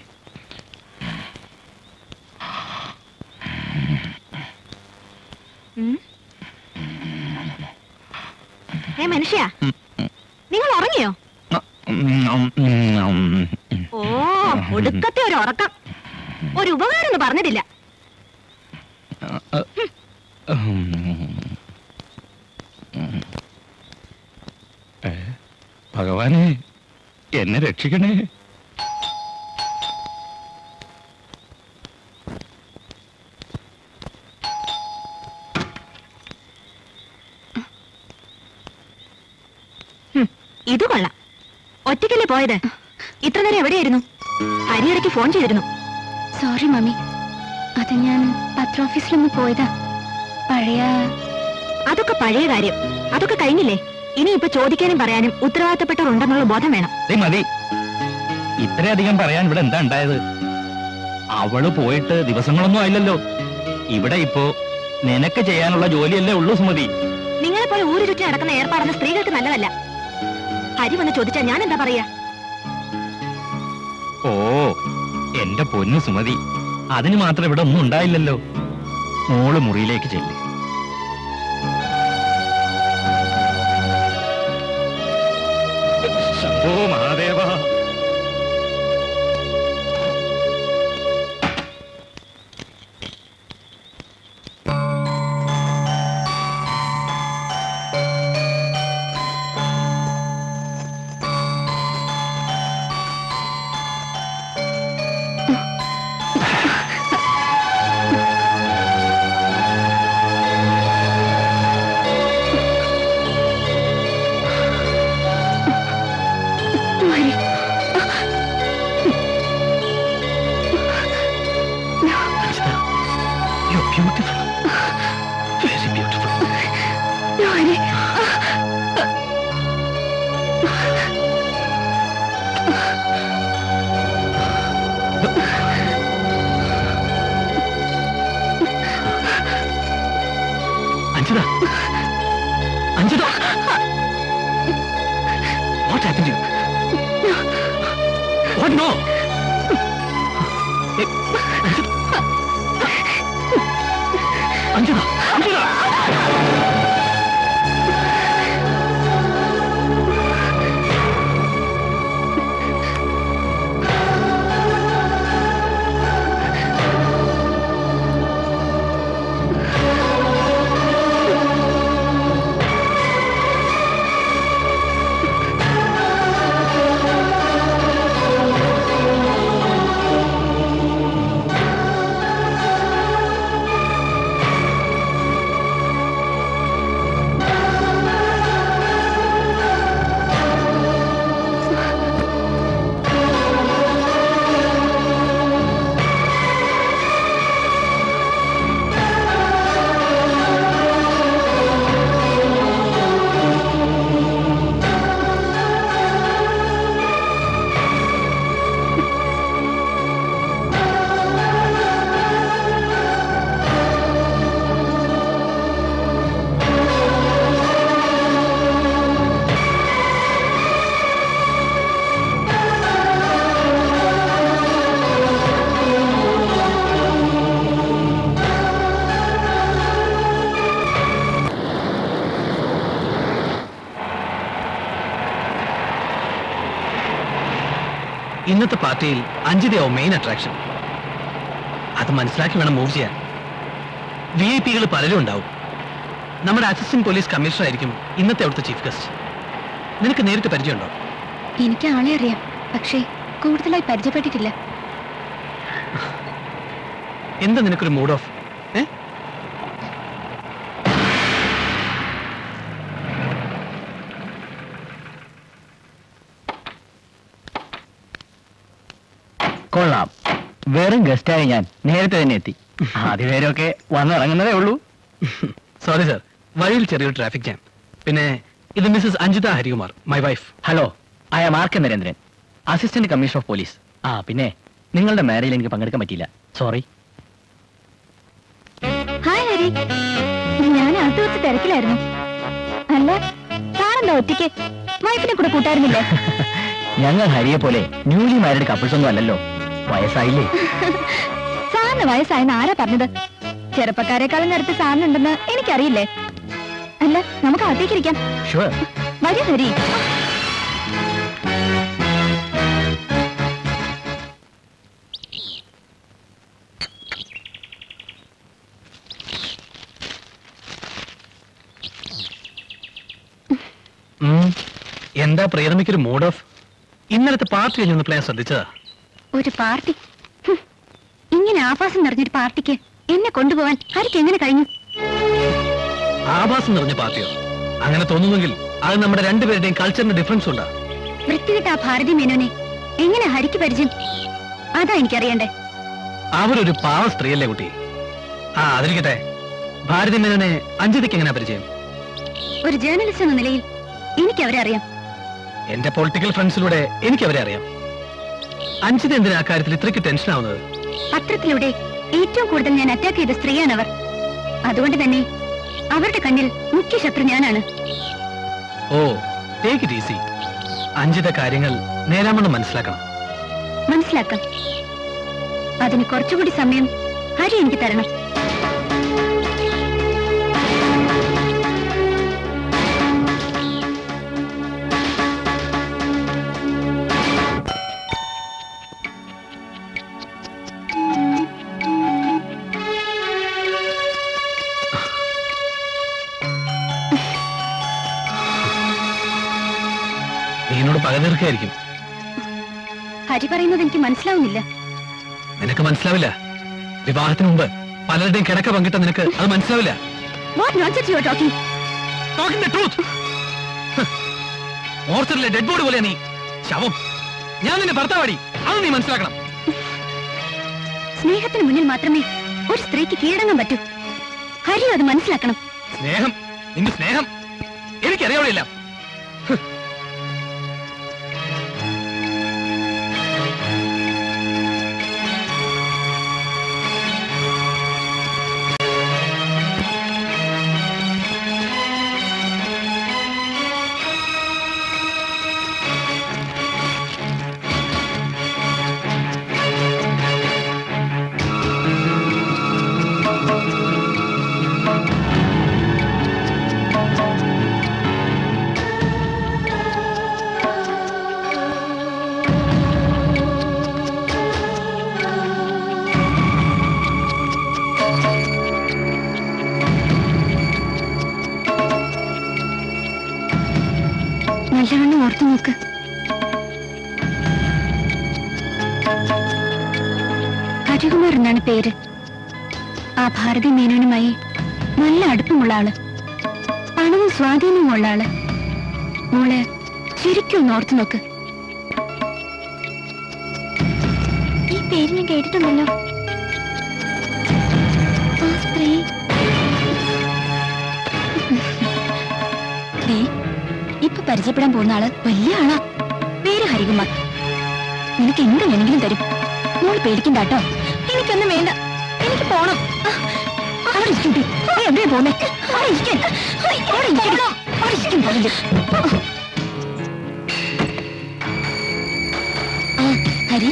ഏ മനുഷ്യ നിങ്ങൾ ഉറങ്ങിയോ ഉം, ഉം, ഉം. ഓ ഒടുക്കത്തെ ഒരു ഉറക്കം ഒരു ഉപകാരം ഒന്നും പറഞ്ഞിട്ടില്ല ഏ, ഭഗവാനെ എന്നെ രക്ഷിക്കണേ ഹും, ഇത് കൊള്ളാം ഒറ്റയ്ക്കല്ലേ പോയത് ഇത്ര നേരം എവിടെയായിരുന്നു ഹരിയിടയ്ക്ക് ഫോൺ ചെയ്തിരുന്നു സോറി മമ്മി അത് ഞാൻ പത്ര ഓഫീസിലൊന്ന് പോയതാ പഴയ അതൊക്കെ പഴയ കാര്യം അതൊക്കെ കഴിഞ്ഞില്ലേ ഇനി ഇപ്പൊ ചോദിക്കാനും പറയാനും ഉത്തരവാദിത്തപ്പെട്ടവർ ഉണ്ടെന്നുള്ള ബോധം വേണം ദേ മതി ഇത്രയധികം പറയാൻ ഇവിടെ എന്താ ഉണ്ടായത് അവള് പോയിട്ട് ദിവസങ്ങളൊന്നും ആയില്ലല്ലോ ഇവിടെ ഇപ്പോ നിനക്ക് ചെയ്യാനുള്ള ജോലിയല്ലേ ഉള്ളൂ സുമതി നിങ്ങളെ പോലെ ഊരു ചുറ്റി നടക്കുന്ന ഏർപ്പാടുന്ന സ്ത്രീകൾക്ക് നല്ലതല്ല ഹരി വന്ന് ചോദിച്ചാ ഞാൻ എന്താ പറയാ ഓ എന്റെ പൊന്നു സുമതി അതിന് മാത്രം ഇവിടെ ഒന്നും ഉണ്ടായില്ലല്ലോ മോള് മുറിയിലേക്ക് ചെല്ല് ശംഭോ Mahadeva You're beautiful. Very beautiful. Anjita! Anjita! What happened to you? What no? Hey, Anjita! Anjita! Anjita! ഇന്നത്തെ പാർട്ടിയിൽ അഞ്ജിതയാവും മെയിൻ അട്രാക്ഷൻ അത് മനസ്സിലാക്കി വേണം മൂവ് ചെയ്യാൻ വി ഐ പികൾ പലരും ഉണ്ടാവും നമ്മുടെ അസിസ്റ്റന്റ് പോലീസ് കമ്മീഷണർ ആയിരിക്കും ഇന്നത്തെ അവിടുത്തെ ചീഫ് ഗസ്റ്റ് നിനക്ക് നേരിട്ട് പരിചയമുണ്ടോ എനിക്ക് ആളെ അറിയാം പക്ഷേ കൂടുതലായി പരിചയപ്പെട്ടിട്ടില്ല എന്താ നിനക്കൊരു മൂഡ് ഓഫ് ഏ കൊള്ളാം വെറും ഗസ്റ്റായി ഞാൻ നേരത്തെ തന്നെ എത്തി ആദ്യപേരൊക്കെ വന്നിറങ്ങുന്നതേ ഉള്ളൂ സോറി സർ വഴിയിൽ ചെറിയൊരു ട്രാഫിക് ജാം പിന്നെ ഇത് missus Anjitha Harikumar my wife hello I am R K Narendran assistant commissioner of police ആ പിന്നെ നിങ്ങളുടെ മാരേജിൽ എനിക്ക് പങ്കെടുക്കാൻ പറ്റിയില്ല സോറി ഹായ് ഹരി ഞാൻ അകത്ത് വെച്ച് തിരക്കിലായിരുന്നു അല്ല സാറിന്റെ ഒറ്റയ്ക്ക് വൈഫിനെ കൂടെ കൂട്ടായിരുന്നില്ലേ ഞങ്ങൾ ഹരിയെ പോലെ ന്യൂലി മാരീഡ് കപ്പിൾസ് ഒന്നും അല്ലല്ലോ വയസ്സായില്ലേ സാറിന് വയസ്സായെന്ന് ആരാ പറഞ്ഞത് ചെറുപ്പക്കാരെക്കാളും നേരത്തെ സാറിനുണ്ടെന്ന് എനിക്കറിയില്ലേ അല്ല നമുക്ക് അകത്തേക്കിരിക്കാം ഷുവർ വരൂ ഹരി എന്താ പ്രിയതമയ്ക്കൊരു മൂഡ് ഓഫ് ഇന്നലത്തെ പാർട്ടി കഴിഞ്ഞൊന്ന് പ്ലേ ശ്രദ്ധിച്ചതാ ഒരു പാർട്ടി ഹും. ഇങ്ങനെ ആഭാസം നിറഞ്ഞൊരു പാർട്ടിക്ക് എന്നെ കൊണ്ടുപോകാൻ ഹരിക്ക് എങ്ങനെ കഴിഞ്ഞു ആഭാസം നിറഞ്ഞ പാർട്ടിയോ അങ്ങനെ തോന്നുന്നെങ്കിൽ അത് നമ്മുടെ രണ്ടുപേരുടെയും കൾച്ചറിന് ഡിഫറൻസ് ഉണ്ടാ വൃത്തികെട്ട ആ ഭാരതി മേനോനെ എങ്ങനെ ഹരിക്ക് പരിചയം അതാ എനിക്കറിയണ്ടേ അവരൊരു പാവ സ്ത്രീയല്ലേ കുട്ടി ആ അതിരിക്കട്ടെ ഭാരതി മേനോനെ അഞ്ജലിക്ക് എങ്ങനെ പരിചയം ഒരു ജേർണലിസ്റ്റ് എന്ന നിലയിൽ എനിക്ക് അവരെ അറിയാം എന്റെ പൊളിറ്റിക്കൽ ഫ്രണ്ട്സിലൂടെ എനിക്ക് അവരെ അറിയാം അഞ്ജിത എന്തിനാ ആ കാര്യത്തിൽ ഇത്രയ്ക്ക് ടെൻഷൻ ആവുന്നത് പത്രത്തിലൂടെ ഏറ്റവും കൂടുതൽ ഞാൻ അറ്റാക്ക് ചെയ്ത സ്ത്രീയാണ് അവർ അതുകൊണ്ട് തന്നെ അവരുടെ കണ്ണിൽ മുഖ്യ ശത്രു ഞാനാണ് oh take it easy Anjitha കാര്യങ്ങൾ നേരാമണ്ണം മനസ്സിലാക്കണം മനസ്സിലാക്കാം അതിന് കുറച്ചുകൂടി സമയം ഹരി എനിക്ക് തരണം നീ എന്നോട് പക തീർക്കായിരിക്കും ഹരി പറയുന്നത് എനിക്ക് മനസ്സിലാവുന്നില്ല നിനക്ക് മനസ്സിലാവില്ല വിവാഹത്തിന് മുമ്പ് പലരുടെയും കിടക്ക പങ്കിട്ട നിനക്ക് അത് മനസ്സിലാവില്ല what nonsense you are talking Talking the truth. ഹ്. മോർച്ചറിലെ ഡെഡ് ബോഡി പോലെ നീ ശവം ഞാൻ നിന്റെ ഭർത്താവാടി അത് നീ മനസ്സിലാക്കണം സ്നേഹത്തിന് മുന്നിൽ മാത്രമേ ഒരു സ്ത്രീക്ക് കീഴടങ്ങാൻ പറ്റൂ ഹരി അത് മനസ്സിലാക്കണം സ്നേഹം നിന്റെ സ്നേഹം എനിക്കറിയാവില്ല നല്ലവണ്ണം ഓർത്തു നോക്ക് ഹരികുമാർ എന്നാണ് പേര് ആ ഭാരതി മേനോനുമായി നല്ല അടുപ്പമുള്ള ആള് പണവും സ്വാധീനവും ഉള്ള ആള് മോള് ശരിക്കും ഒന്ന് ഓർത്തു നോക്ക് ഈ പേര് ഞാൻ കേട്ടിട്ടുണ്ടല്ലോ ആ സ്ത്രീ ദേ, ഇപ്പൊ പരിചയപ്പെടാൻ പോകുന്ന ആള് വലിയ ആളാ പേര് ഹരികുമാർ നിനക്ക് എന്ത് വേണമെങ്കിലും തരും മോള് പേടിക്കണ്ട കേട്ടോ എനിക്കൊന്നും വേണ്ട എനിക്ക് പോണം ആ, അവിടെ ഇരിക്കട്ടെ നീ എവിടെയാ പോന്നെ അവിടെ ഇരിക്കാൻ അവിടെ ഇരിക്കണം അവിടെ ഇരിക്കാൻ പറഞ്ഞില്ല ആ ഹരി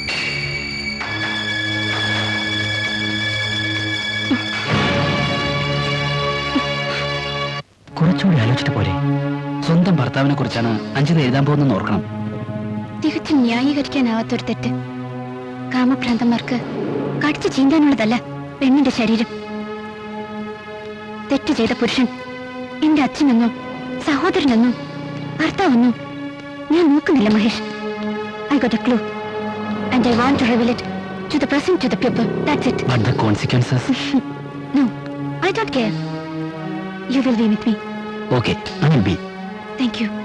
കുറച്ചുകൂടി ആലോചിച്ചിട്ട് പോരെ സ്വന്തം ഭർത്താവിനെ കുറിച്ചാണ് അഞ്ജിത എഴുതാൻ പോകുന്നെന്ന് ഓർക്കണം തികച്ചും ന്യായീകരിക്കാനാവാത്തൊരു തെറ്റ് കാമഭ്രാന്തന്മാർക്ക് കടിച്ചു ചീന്താനുള്ളതല്ല പെണ്ണിന്റെ ശരീരം തെറ്റ് ചെയ്ത പുരുഷൻ എന്റെ അച്ഛനെന്നോ സഹോദരനെന്നോ ഭർത്താവെന്നോ ഞാൻ നോക്കുന്നില്ല Mahesh I got a clue and I want to reveal it to the present to the people that's it but the consequences no I don't care you will be with me okay I will be thank you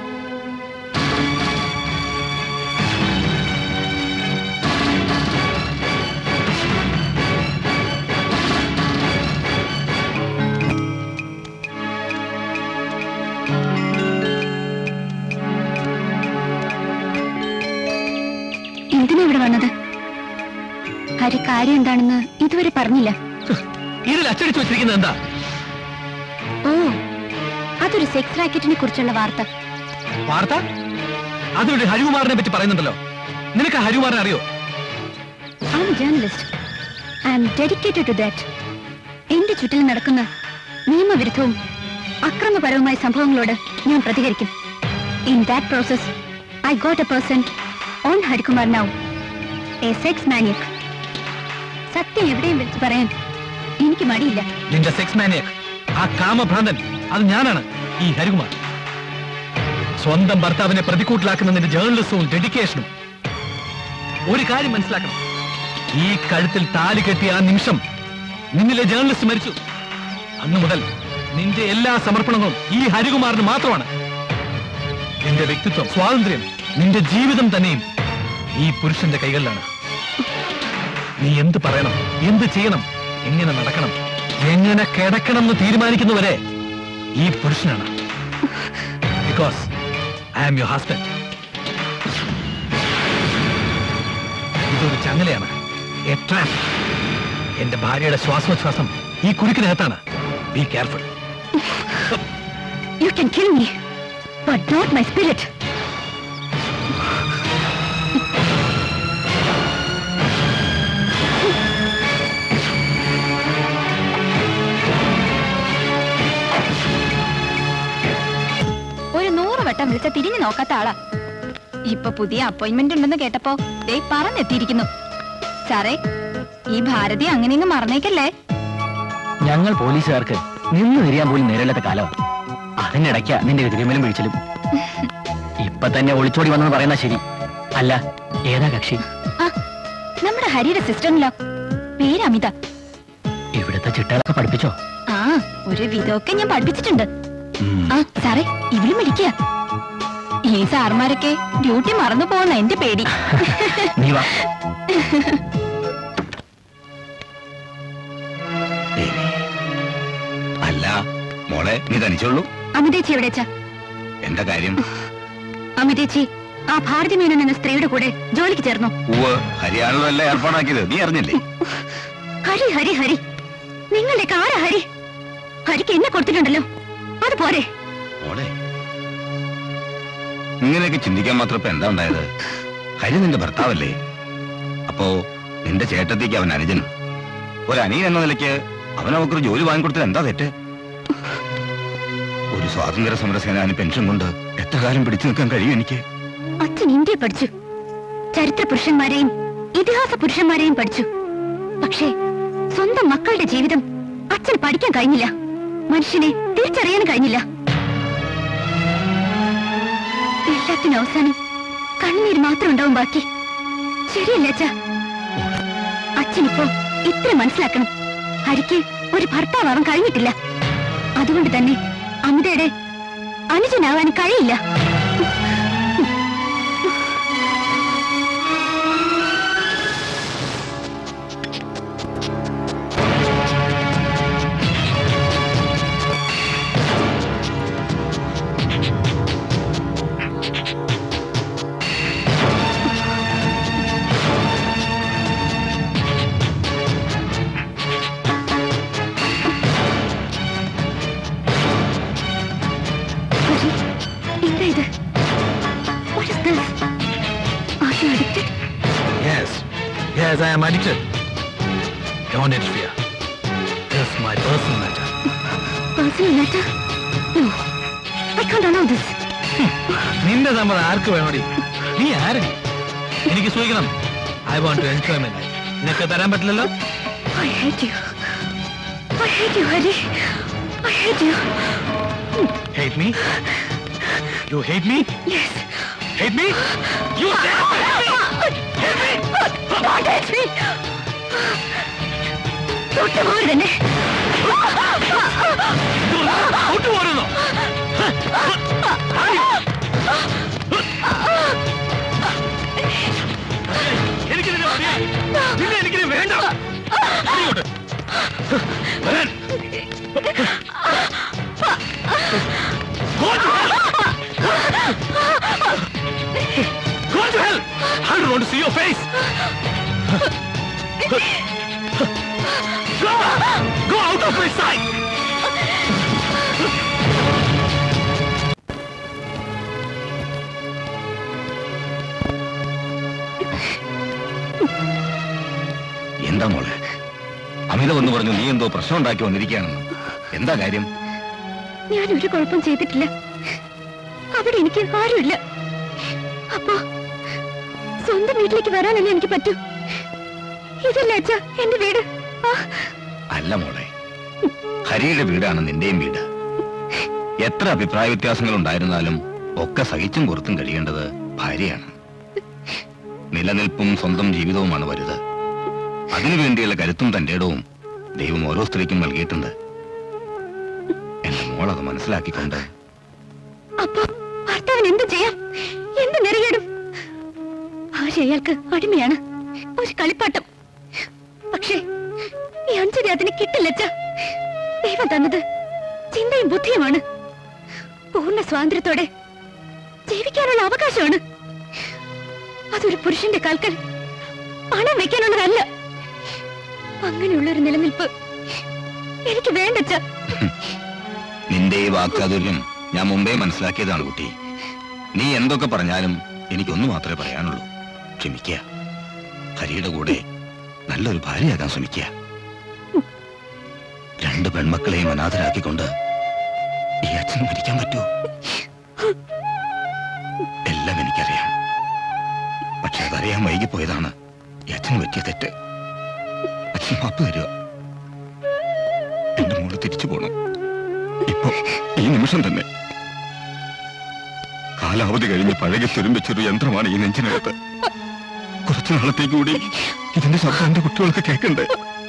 എന്തിനാ ഇവിടെ വന്നത് ഹരി കാര്യം എന്താണെന്ന് ഇതുവരെ പറഞ്ഞില്ല ഇതിൽ അച്ചടിച്ചു വെച്ചിരിക്കുന്നത് എന്താ ഓ അതൊരു സെക്സ് റാക്കറ്റിനെ കുറിച്ചുള്ള വാർത്ത വാർത്ത അതിവിടെ ഹരികുമാറിനെ പറ്റി പറയുന്നുണ്ടല്ലോ നിനക്ക് ആ ഹരികുമാറിനെ അറിയോ I'm journalist I'm dedicated to that എന്റെ ചുറ്റിൽ നടക്കുന്ന നിയമവിരുദ്ധവും അക്രമപരവുമായ സംഭവങ്ങളോട് ഞാൻ പ്രതികരിക്കും in that process I got a person on Harikumar now a sex maniac സത്യം എവിടെയും വിളിച്ചു പറയാൻ എനിക്ക് മടിയില്ല നിന്റെ സെക്സ് മാനിയക് ആ കാമഭ്രാന്തൻ അത് ഞാനാണ് ഈ ഹരികുമാർ സ്വന്തം ഭർത്താവിനെ പ്രതിക്കൂട്ടിലാക്കുന്ന നിന്റെ ജേർണലിസവും ഡെഡിക്കേഷനും ഒരു കാര്യം മനസ്സിലാക്കണം ഈ കഴുത്തിൽ താലി കെട്ടിയ ആ നിമിഷം നിന്നിലെ ജേർണലിസ്റ്റ് മരിച്ചു അന്നു മുതൽ നിന്റെ എല്ലാ സമർപ്പണങ്ങളും ഈ ഹരികുമാറിന് മാത്രമാണ് നിന്റെ വ്യക്തിത്വം സ്വാതന്ത്ര്യം നിന്റെ ജീവിതം തന്നെയും ഈ പുരുഷന്റെ കൈകളിലാണ് നീ എന്ത് പറയണം എന്ത് ചെയ്യണം എങ്ങനെ നടക്കണം എങ്ങനെ കിടക്കണം എന്ന് തീരുമാനിക്കുന്നവരെ ഈ പുരുഷനാണ് because I am your husband ഇതൊരു ചങ്ങലയാണ് എ ട്രാപ്പ് എന്റെ ഭാര്യയുടെ ശ്വാസോച്ഛ്വാസം ഈ കുരുക്കിനകത്താണ് be careful you can kill me but not my spirit ഒരു നൂറ് വട്ടം വിളിച്ച തിരിഞ്ഞു നോക്കാത്ത ആളാ ഇപ്പൊ പുതിയ അപ്പോയിന്റ്മെന്റ് ഉണ്ടെന്ന് കേട്ടപ്പോ ദേ പറഞ്ഞെത്തിയിരിക്കുന്നു സാറേ ഈ ഭാരതി അങ്ങനെയൊന്നും മറന്നേക്കല്ലേ ഞങ്ങൾ പോലീസുകാർക്ക് നിന്ന് തിരിയാൻ പോലും നേരില്ലാത്ത കാലമാണ് അതിനിടയ്ക്ക നിന്റെ എതിരുമലും വീഴ്ചലും ഇപ്പൊ തന്നെ ഒളിച്ചോടി വന്നെന്ന് പറയുന്ന ശരി അല്ല ഏതാ കക്ഷി ആ നമ്മുടെ ഹരിയുടെ സിസ്റ്ററിലോ പേര് അമിത ഇവിടുത്തെ ചിട്ടകളൊക്കെ പഠിപ്പിച്ചോ ആ ഒരു വിധമൊക്കെ ഞാൻ പഠിപ്പിച്ചിട്ടുണ്ട് ഉം. ആ സാറേ ഇവള് മിടിക്കുക ഈ സാർമാരൊക്കെ ഡ്യൂട്ടി മറന്നു പോകുന്ന എന്റെ പേടി നീ വാ ദേവി. അല്ല മോളെ നീ തനിച്ചുള്ളൂ അമിതേച്ചി എവിടെച്ചാ എന്താ കാര്യം അമിതേച്ചി ആ ഭാരതി മേനോൻ എന്ന സ്ത്രീയുടെ കൂടെ ജോലിക്ക് ചേർന്നു ഉവ് ഹരിയാണല്ലോ എല്ലാം ഏർപ്പാടാക്കിയത് നീ അറിഞ്ഞില്ലേ ഹരി ഹരി ഹരി നിങ്ങളുടെ ആരാ ഹരി ഹരിക്ക് എന്നെ കൊടുത്തിട്ടുണ്ടല്ലോ അത് പോരെ മോളെ ഇങ്ങനെയൊക്കെ ചിന്തിക്കാൻ മാത്രം ഇപ്പൊ എന്താ ഉണ്ടായത് ഹരി നിന്റെ ഭർത്താവല്ലേ അപ്പോ നിന്റെ ചേട്ടത്തേക്ക് അവൻ അനുജനും ഒരു അനിയൻ എന്ന നിലയ്ക്ക് അവൻ അവക്കൊരു ജോലി വാങ്ങിക്കൊടുത്തത് എന്താ തെറ്റ് ഒരു സ്വാതന്ത്ര്യ സമര സേനാനി പെൻഷൻ കൊണ്ട് എത്ര കാലം പിടിച്ചു നിൽക്കാൻ കഴിയും എനിക്ക് അച്ഛൻ ഇന്ത്യ പഠിച്ചു ചരിത്ര പുരുഷന്മാരെയും ഇതിഹാസ പുരുഷന്മാരെയും പഠിച്ചു പക്ഷേ സ്വന്തം മക്കളുടെ ജീവിതം അച്ഛൻ പഠിക്കാൻ കഴിഞ്ഞില്ല മനുഷ്യനെ തിരിച്ചറിയാൻ കഴിഞ്ഞില്ല എല്ലാത്തിനും അവസാനം കണ്ണീര് മാത്രം ഉണ്ടാവും ബാക്കി ശരിയല്ല അച്ഛ അച്ഛനിപ്പോ ഇത്ര മനസ്സിലാക്കണം ഹരിക്ക് ഒരു ഭർത്താവാൻ കഴിഞ്ഞിട്ടില്ല അതുകൊണ്ട് തന്നെ അമിതയുടെ അനുജനാവാൻ കഴിയില്ല ഹരി, എന്താ ഇത് What is this? Are you addicted? Yes, yes, I am addicted. Don't interfere. It's my personal matter. Personal matter? No. I can't allow this. നിന്റെ സമ്മതം ആർക്ക് വേണോടി നീ ആരടി എനിക്ക് സൂഹിക്കണം I want to enjoy my life നിനക്ക് തരാൻ പറ്റില്ലല്ലോ I hate you. I hate you, Hari. I hate you. Hate me you hate me Yes. Hate me you Don't hate me. തൊട്ട് പോകരുത് എന്നെ. ഒട്ടുപോരുന്നോ എനിക്ക് നിന്നെ മതിയായി. നിന്നെ എനിക്ക് ഇനി വേണ്ട ഇങ്ങോട്ട്. വരാൻ. Go to hell. Go to hell. I don't want to see your face. Go! Go out of my sight! എന്താ മോളെ അമിത വന്ന് പറഞ്ഞു നീ എന്തോ പ്രശ്നം ഉണ്ടാക്കി വന്നിരിക്കുകയാണെന്ന് എന്താ കാര്യം ഞാൻ ഒരു കുഴപ്പം ചെയ്തിട്ടില്ല അവിടെ എനിക്ക് ആരുമില്ല അപ്പോ സ്വന്തം വീട്ടിലേക്ക് വരാനല്ലേ എനിക്ക് പറ്റൂ ഇതല്ലേ അച്ഛ എന്റെ വീട് ആ, അല്ല മോളെ ഹരിയുടെ വീടാണ് നിന്റെയും വീട് എത്ര അഭിപ്രായ വ്യത്യാസങ്ങൾ ഉണ്ടായിരുന്നാലും ഒക്കെ സഹിച്ചും പുറത്തും കഴിയേണ്ടത് ഭാര്യയാണ് നിലനിൽപ്പും സ്വന്തം ജീവിതവുമാണ് വലുത് അതിനുവേണ്ടിയുള്ള കരുത്തും തന്റെ ഇടവും ദൈവം ഓരോ സ്ത്രീക്കും നൽകിയിട്ടുണ്ട് എന്റെ മോൾ അത് മനസ്സിലാക്കിക്കൊണ്ട് അപ്പൊ ഭർത്താവിന് എന്ത് ചെയ്യാം എന്ത് നെറിയിടും ഭാര്യ അയാൾക്ക് അടിമയാണ് ഒരു കളിപ്പാട്ടം പക്ഷേ ഈ അഞ്ചരി അതിന് കിട്ടില്ലച്ച ദൈവം തന്നത് ചിന്തയും ബുദ്ധിയുമാണ് പൂർണ്ണ സ്വാതന്ത്ര്യത്തോടെ ജീവിക്കാനുള്ള അവകാശമാണ് അതൊരു പുരുഷന്റെ കാൽക്കൽ പണം വെക്കാനുള്ളതല്ല അങ്ങനെയുള്ള ഒരു നിലനിൽപ്പ് എനിക്ക് വേണ്ടച്ച നിന്റെ ഈ വാക്ചാതുര്യം ഞാൻ മുമ്പേ മനസ്സിലാക്കിയതാണ് കുട്ടി നീ എന്തൊക്കെ പറഞ്ഞാലും എനിക്കൊന്നു മാത്രമേ പറയാനുള്ളൂ ക്ഷമിക്കുക ഹരിയുടെ കൂടെ നല്ലൊരു ഭാര്യയാകാൻ ശ്രമിക്കുക രണ്ട് പെൺമക്കളെയും അനാഥരാക്കിക്കൊണ്ട് ഈ അച്ഛന് മരിക്കാൻ പറ്റുമോ എല്ലാം എനിക്കറിയാം പക്ഷെ അതറിയാൻ വൈകിപ്പോയതാണ് ഈ അച്ഛന് പറ്റിയ തെറ്റ് അച്ഛൻ മാപ്പ് തരിക എന്റെ മോള് തിരിച്ചു പോണം ഇപ്പൊ ഈ നിമിഷം തന്നെ കാലാവധി കഴിഞ്ഞ് പഴകി തുരുമ്പിച്ചൊരു യന്ത്രമാണ് ഈ നെഞ്ചിനകത്ത് കുറച്ചു നാളത്തേക്ക് കൂടി ഇതിന്റെ ശബ്ദം എന്റെ കുട്ടികൾക്ക് കേൾക്കണ്ടേ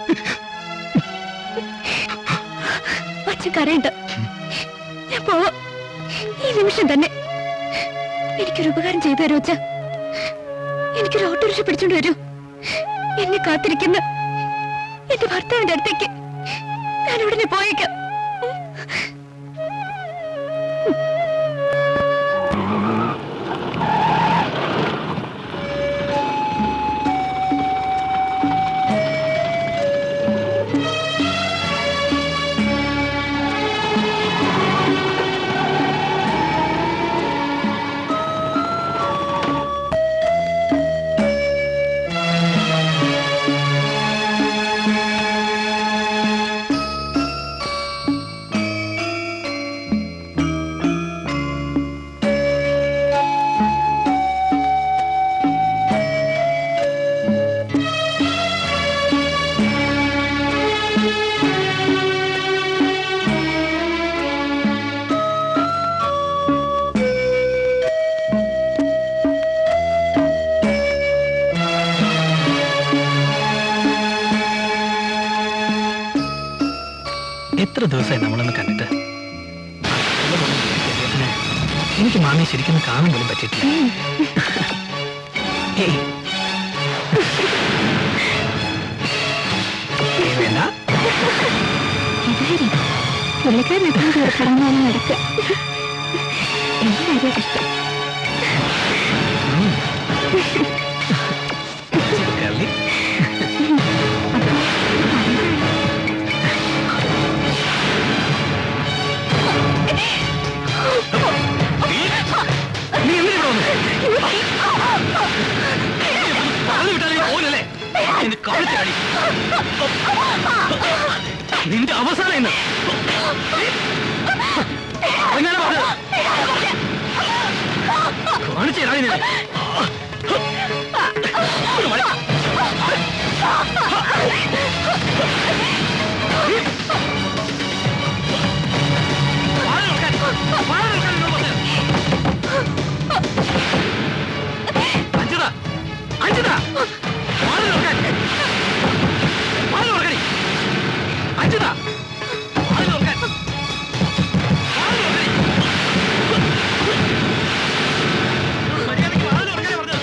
അച്ഛൻ കരയണ്ട ഞാൻ പോവാം ഈ നിമിഷം തന്നെ എനിക്കൊരു ഉപകാരം ചെയ്തു തരൂ അച്ഛ എനിക്കൊരു ഓട്ടോറിക്ഷ പിടിച്ചോണ്ട് വരൂ എന്നെ കാത്തിരിക്കുന്ന എന്റെ ഭർത്താവിന്റെ അടുത്തേക്ക് ഞാൻ ഉടനെ പോയേക്കാം എത്ര ദിവസമായി നമ്മളൊന്ന് കണ്ടിട്ട് എനിക്ക് മാമിയെ ശരിക്കും ഒന്ന് കാണാൻ പോലും പറ്റിയിട്ടില്ല ഏയ്. ഏയ് വേണ്ട ഇതായി പുള്ളിക്കാരൻ എപ്പോഴും കടന്നു നടക്കുക എന്റെ കാര്യം ഇഷ്ടം കള്ളി. നീ എന്തിനാ ഇവിടെ വന്നു? പറഞ്ഞു വിട്ടാൽ നീ പോകില്ലല്ലേ? നിന്റെ കഴുത്തിൽ അടി. നിന്റെ അവസാനം ഇന്ന് അങ്ങനെ പറഞ്ഞത് കാണിച്ചു തരാം നിന്നെ. ഇങ്ങോട്ട് വാടി. വാഴ നോക്കാൻ. വാഴ നോക്കാൻ എന്നോട് പറഞ്ഞത്. അഞ്ജിത അഞ്ജിത വാഴ നോക്കാൻ വാഴ നോക്കടി അഞ്ജിത വാഴ നോക്കാൻ വാഴ നോക്കടി മര്യാദയ്ക്ക് വാഴ നോക്കാൻ പറഞ്ഞത്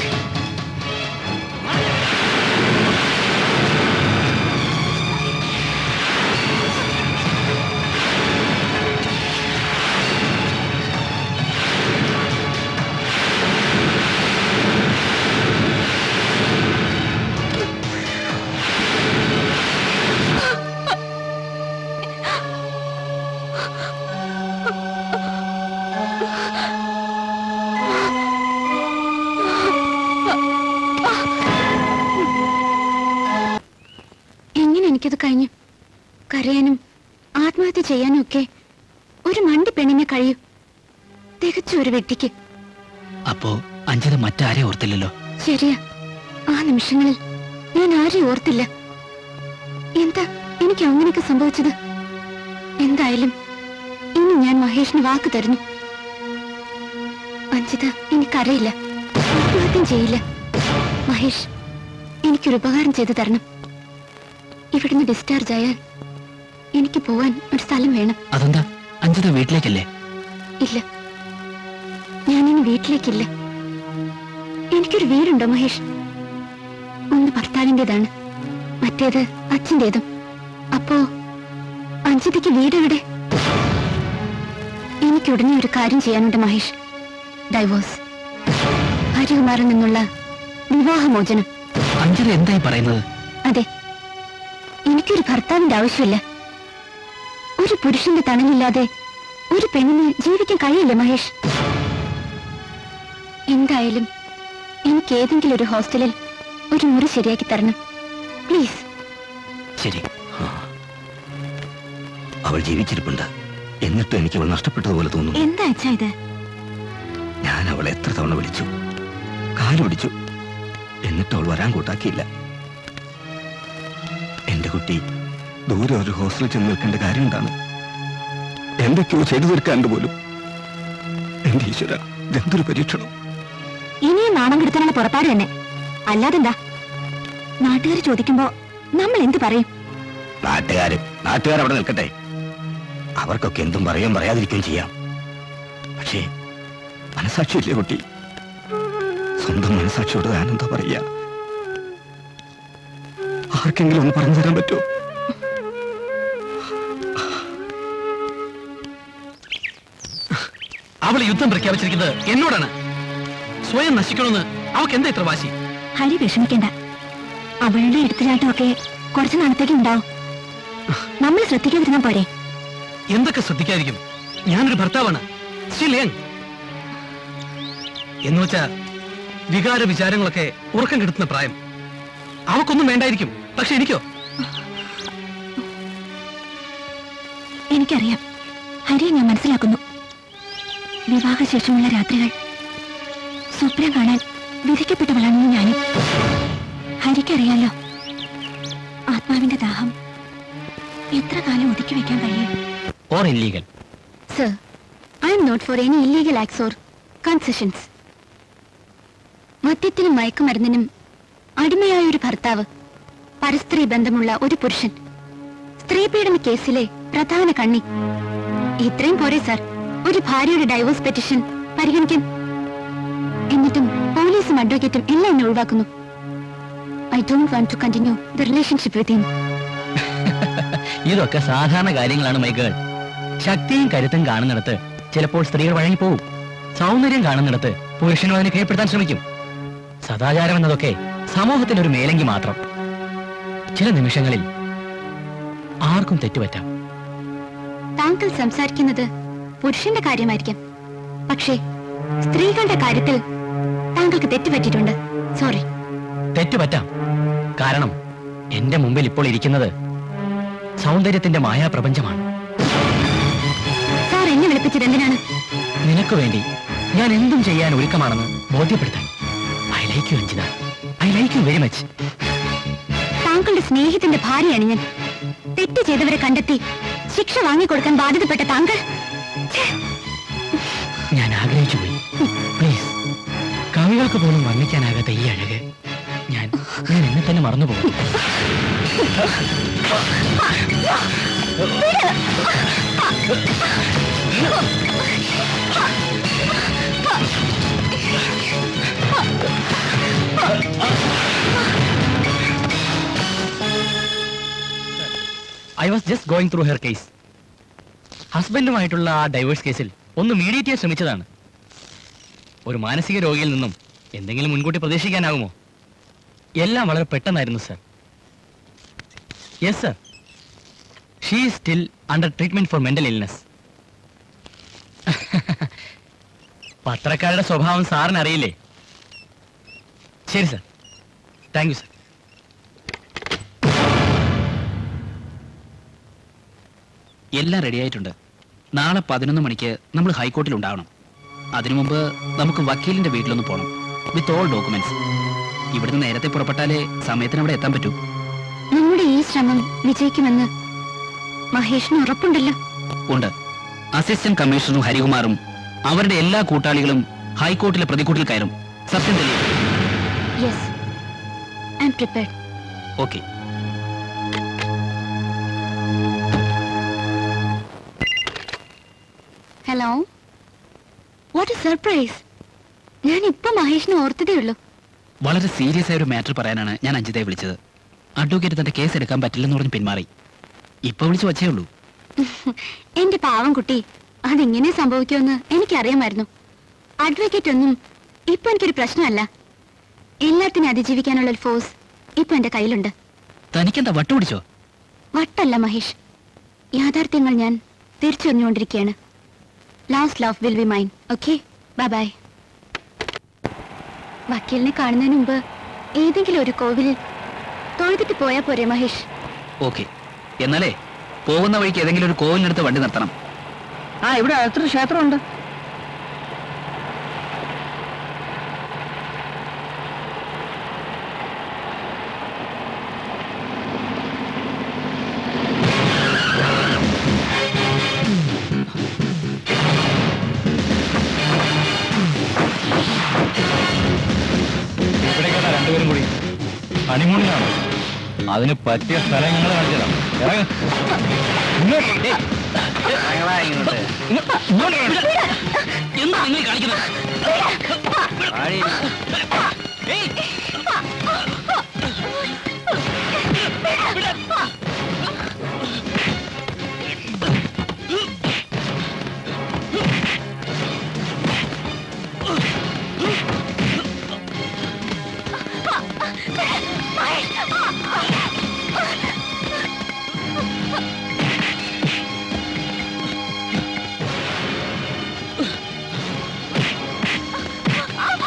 എനിക്കത് കഴിഞ്ഞു കരയാനും ആത്മഹത്യ ചെയ്യാനും ഒക്കെ ഒരു മണ്ടി പെണ്ണിനെ കഴിയൂ തികച്ചു ഒരു വ്യക്തിക്ക് അപ്പോ അഞ്ജിത മറ്റാരെ ഓർത്തില്ലല്ലോ ശരിയാ ആ നിമിഷങ്ങളിൽ ഞാൻ ആരെയും ഓർത്തില്ല എന്താ എനിക്ക് അങ്ങനെയൊക്കെ സംഭവിച്ചത് എന്തായാലും ഇനി ഞാൻ മഹേഷിന് വാക്ക് തരുന്നു അഞ്ചിത എനിക്കറിയില്ല ആത്മഹത്യം ചെയ്യില്ല മഹേഷ് എനിക്കൊരു ഉപകാരം ചെയ്തു തരണം ഇവിടുന്ന് ഡിസ്ചാർജ് ആയാൽ എനിക്ക് പോവാൻ ഒരു സ്ഥലം വേണം അതെന്താ അഞ്ജിത വീട്ടിലേക്കല്ലേ ഇല്ല ഞാനിനി വീട്ടിലേക്കില്ല എനിക്കൊരു വീടുണ്ടോ മഹേഷ് ഒന്ന് ഭർത്താവിൻ്റെതാണ് മറ്റേത് അച്ഛൻ്റെതും അപ്പോ അഞ്ജിതയ്ക്ക് വീടെവിടെ എനിക്ക് ഉടനെ ഒരു കാര്യം ചെയ്യാനുണ്ട് മഹേഷ് ഡൈവോഴ്സ് ഹരികുമാറിൽ നിന്നുള്ള വിവാഹമോചനം അഞ്ജിത എന്തായി പറയുന്നത് അതെ എനിക്കൊരു ഭർത്താവിന്റെ ആവശ്യമില്ല ഒരു പുരുഷന്റെ തണലില്ലാതെ ഒരു പെണ്ണിന് ജീവിക്കാൻ കഴിയില്ല മഹേഷ് എന്തായാലും എനിക്ക് ഏതെങ്കിലും ഒരു ഹോസ്റ്റലിൽ ഒരു മുറി ശരിയാക്കി തരണം പ്ലീസ് ശരി അവൾ ജീവിച്ചിരിപ്പുണ്ട് എന്നിട്ടും എനിക്ക് അവൾ നഷ്ടപ്പെട്ടതുപോലെ തോന്നുന്നു എന്താ അച്ഛാ ഇത് ഞാൻ അവളെ എത്ര തവണ വിളിച്ചു കാല് പിടിച്ചു എന്നിട്ട് അവൾ വരാൻ കൂട്ടാക്കിയില്ല എന്റെ കുട്ടി ദൂരെ ഒരു ഹോസ്റ്റലിൽ ചെന്ന് നിൽക്കേണ്ട കാര്യം എന്താണ് എന്തൊക്കെയോ ചെയ്തു തീർക്കാണ്ട് പോലും എന്റെ ഈശ്വര എന്തൊരു പരീക്ഷണം ഇനിയും നാണം കെടുത്താനുള്ള പുറപ്പാട് തന്നെ അല്ലാതെന്താ നാട്ടുകാർ ചോദിക്കുമ്പോ നമ്മൾ എന്ത് പറയും നാട്ടുകാര് നാട്ടുകാർ അവിടെ നിൽക്കട്ടെ അവർക്കൊക്കെ എന്തും പറയാൻ പറയാതിരിക്കുകയും ചെയ്യാം പക്ഷേ മനസാക്ഷിയില്ലേ കുട്ടി സ്വന്തം മനസാക്ഷിയോട് ഞാൻ എന്താ പറയാ ആർക്കെങ്കിലും ഒന്ന് പറഞ്ഞു തരാൻ പറ്റുമോ അവൾ യുദ്ധം പ്രഖ്യാപിച്ചിരിക്കുന്നത് എന്നോടാണ് സ്വയം നശിക്കണമെന്ന് അവൾക്ക് എന്താ ഇത്ര വാശി ഹരി വിഷമിക്കണ്ട അവളുടെ എടുത്തുചാട്ടമൊക്കെ കുറച്ചു നാളത്തേക്ക് ഉണ്ടാവും നമ്മൾ ശ്രദ്ധിക്കാതിരുന്നാ പോരെ എന്തൊക്കെ ശ്രദ്ധിക്കാതിരിക്കും ഞാനൊരു ഭർത്താവാണ് സ്റ്റിൽ യങ് എന്ന് വെച്ചാ വികാര വിചാരങ്ങളൊക്കെ ഉറക്കം കെടുത്തുന്ന പ്രായം അവക്കൊന്നും വേണ്ടായിരിക്കും പക്ഷെ എനിക്കോ എനിക്കറിയാം ഹരിയെ ഞാൻ മനസ്സിലാക്കുന്നു വിവാഹശേഷമുള്ള രാത്രികൾ സ്വപ്നം കാണാൻ വിധിക്കപ്പെട്ടവളാണെന്ന് ഞാനും ഹരിക്കറിയാലോ ആത്മാവിന്റെ ദാഹം എത്ര കാലം ഒതുക്കി വെക്കാൻ കഴിയും or illegal sir I'm not for any illegal acts or concessions മദ്യത്തിനും മയക്കുമരുന്നിനും അടിമയായ ഒരു ഭർത്താവ് പരസ്ത്രീ ബന്ധമുള്ള ഒരു പുരുഷൻ സ്ത്രീപീഡന കേസിലെ പ്രധാന കണ്ണി ഇത്രയും പോരെ സർ ഒരു ഭാര്യയുടെ ഡൈവോഴ്സ് പെറ്റിഷൻ പരിഗണിക്കാൻ എന്നിട്ടും പോലീസും അഡ്വക്കേറ്റും എല്ലാം എന്നെ ഒഴിവാക്കുന്നു I don't want to continue the relationship with him ഇതൊക്കെ സാധാരണ കാര്യങ്ങളാണ് മൈകൾ ശക്തിയും കരുത്തും കാണുന്നിടത്ത് ചിലപ്പോൾ സ്ത്രീകൾ വഴങ്ങിപ്പോവും സൗന്ദര്യം കാണുന്നിടത്ത് പുരുഷനും അതിനെ കീഴ്പ്പെടുത്താൻ ശ്രമിക്കും സദാചാരം എന്നതൊക്കെ സമൂഹത്തിന് ഒരു മേലങ്കി മാത്രം ചില നിമിഷങ്ങളിൽ ആർക്കും തെറ്റുപറ്റാം താങ്കൾ സംസാരിക്കുന്നത് പുരുഷന്റെ കാര്യമായിരിക്കാം പക്ഷേ സ്ത്രീകളുടെ കാര്യത്തിൽ താങ്കൾക്ക് തെറ്റുപറ്റിയിട്ടുണ്ട് സോറി തെറ്റുപറ്റാം കാരണം എന്റെ മുമ്പിൽ ഇപ്പോൾ ഇരിക്കുന്നത് സൗന്ദര്യത്തിന്റെ മായാപ്രപഞ്ചമാണ് സാർ എന്നെ വിളിപ്പിച്ചത് എന്തിനാണ് നിനക്ക് വേണ്ടി ഞാൻ എന്തും ചെയ്യാൻ ഒരുക്കമാണെന്ന് ബോധ്യപ്പെടുത്താൻ I like you Anjitha I like you very much താങ്കളുടെ സ്നേഹിതന്റെ ഭാര്യയാണ് ഞാൻ തെറ്റ് ചെയ്തവരെ കണ്ടെത്തി ശിക്ഷ വാങ്ങിക്കൊടുക്കാൻ ബാധ്യതപ്പെട്ട താങ്കൾ ഛേ, ഞാൻ ആഗ്രഹിച്ചു പോയി പ്ലീസ് കവികൾക്ക് പോലും വർണ്ണിക്കാനാകാത്ത ഈ അഴക് ഞാൻ ഞാൻ എന്നെ തന്നെ മറന്നു പോകും I was just going through her case ഹസ്ബൻഡുമായിട്ടുള്ള ആ ഡൈവേഴ്സ് കേസിൽ ഒന്ന് മീഡിയേറ്റ് ചെയ്യാൻ ശ്രമിച്ചതാണ് ഒരു മാനസിക രോഗിയിൽ നിന്നും എന്തെങ്കിലും മുൻകൂട്ടി പ്രതീക്ഷിക്കാനാകുമോ എല്ലാം വളരെ പെട്ടെന്നായിരുന്നു sir yes sir she still under treatment for mental illness പത്രക്കാരുടെ സ്വഭാവം സാറിന് അറിയില്ലേ ശരി സർ താങ്ക് യു സർ എല്ലാം റെഡിയായിട്ടുണ്ട് നാളെ പതിനൊന്ന് മണിക്ക് നമ്മൾ ഹൈക്കോർട്ടിൽ ഉണ്ടാവണം അതിനു മുമ്പ് നമുക്ക് വക്കീലിന്റെ വീട്ടിലൊന്ന് പോകണം വിത്ത് ഓൾ ഡോക്യുമെന്റ്സ് ഇവിടുന്ന് നേരത്തെ പുറപ്പെട്ടാലേ സമയത്തിന് അവിടെ എത്താൻ പറ്റൂ നമ്മുടെ ഈ ശ്രമം വിജയിക്കുമെന്ന് മഹേഷിന് ഉറപ്പുണ്ടല്ലോ ഉണ്ട് അസിസ്റ്റന്റ് കമ്മീഷണറും ഹരികുമാറും അവരുടെ എല്ലാ കൂട്ടാളികളും ഹൈക്കോർട്ടിലെ പ്രതിക്കൂട്ടിൽ കയറും സത്യം തെളിയും yes I'm prepared okay hello what a surprise ഞാൻ ഇപ്പൊ മഹേഷിനെ ഓർത്തതേ ഉള്ളൂ വളരെ സീരിയസ് ആയ ഒരു മാറ്റർ പറയാനാണ് ഞാൻ അഞ്ജിതയെ വിളിച്ചത് അഡ്വക്കേറ്റ് തന്റെ കേസ് എടുക്കാൻ പറ്റില്ലെന്ന് പറഞ്ഞ് പിന്മാറി ഇപ്പൊ വിളിച്ചു വച്ചേ ഉള്ളൂ എന്റെ പാവം കുട്ടി അതെങ്ങനെ സംഭവിക്കുമെന്ന് എനിക്കറിയാമായിരുന്നു അഡ്വക്കേറ്റ് ഒന്നും ഇപ്പൊ എനിക്കൊരു പ്രശ്നമല്ല എല്ലാത്തിനും അതിജീവിക്കാനുള്ള ഒരു ഫോഴ്സ് ഇപ്പൊ എന്റെ കയ്യിലുണ്ട് തനിക്കെന്താ വട്ടുപിടിച്ചോ വട്ടല്ല മഹേഷ് യാഥാർത്ഥ്യങ്ങൾ ഞാൻ തിരിച്ചറിഞ്ഞുകൊണ്ടിരിക്കുകയാണ് last love will be mine okay bye bye വക്കീലിനെ കാണുന്നതിന് മുമ്പ് ഏതെങ്കിലും ഒരു കോവിലിൽ തൊഴുതിട്ട് പോയാ പോരെ മഹേഷ് ഓക്കെ എന്നാലേ പോകുന്ന വഴിക്ക് ഏതെങ്കിലും ഒരു കോവിലിനടുത്ത് വണ്ടി നിർത്തണം ആ ഇവിടെ അടുത്തൊരു ക്ഷേത്രമുണ്ട് ഇവിടേക്കാ രണ്ടുപേരും കൂടി ഹണിമൂണിനാണ് അതിന് പറ്റിയ സ്ഥലം ഞങ്ങൾ കാണിച്ചതാണ് ഇറങ്ങ്. ഇങ്ങോട്ട്. ഞങ്ങളാ ഇങ്ങോട്ട് എന്താ നിങ്ങൾ കാണിക്കുന്നത് ആഴി. ആ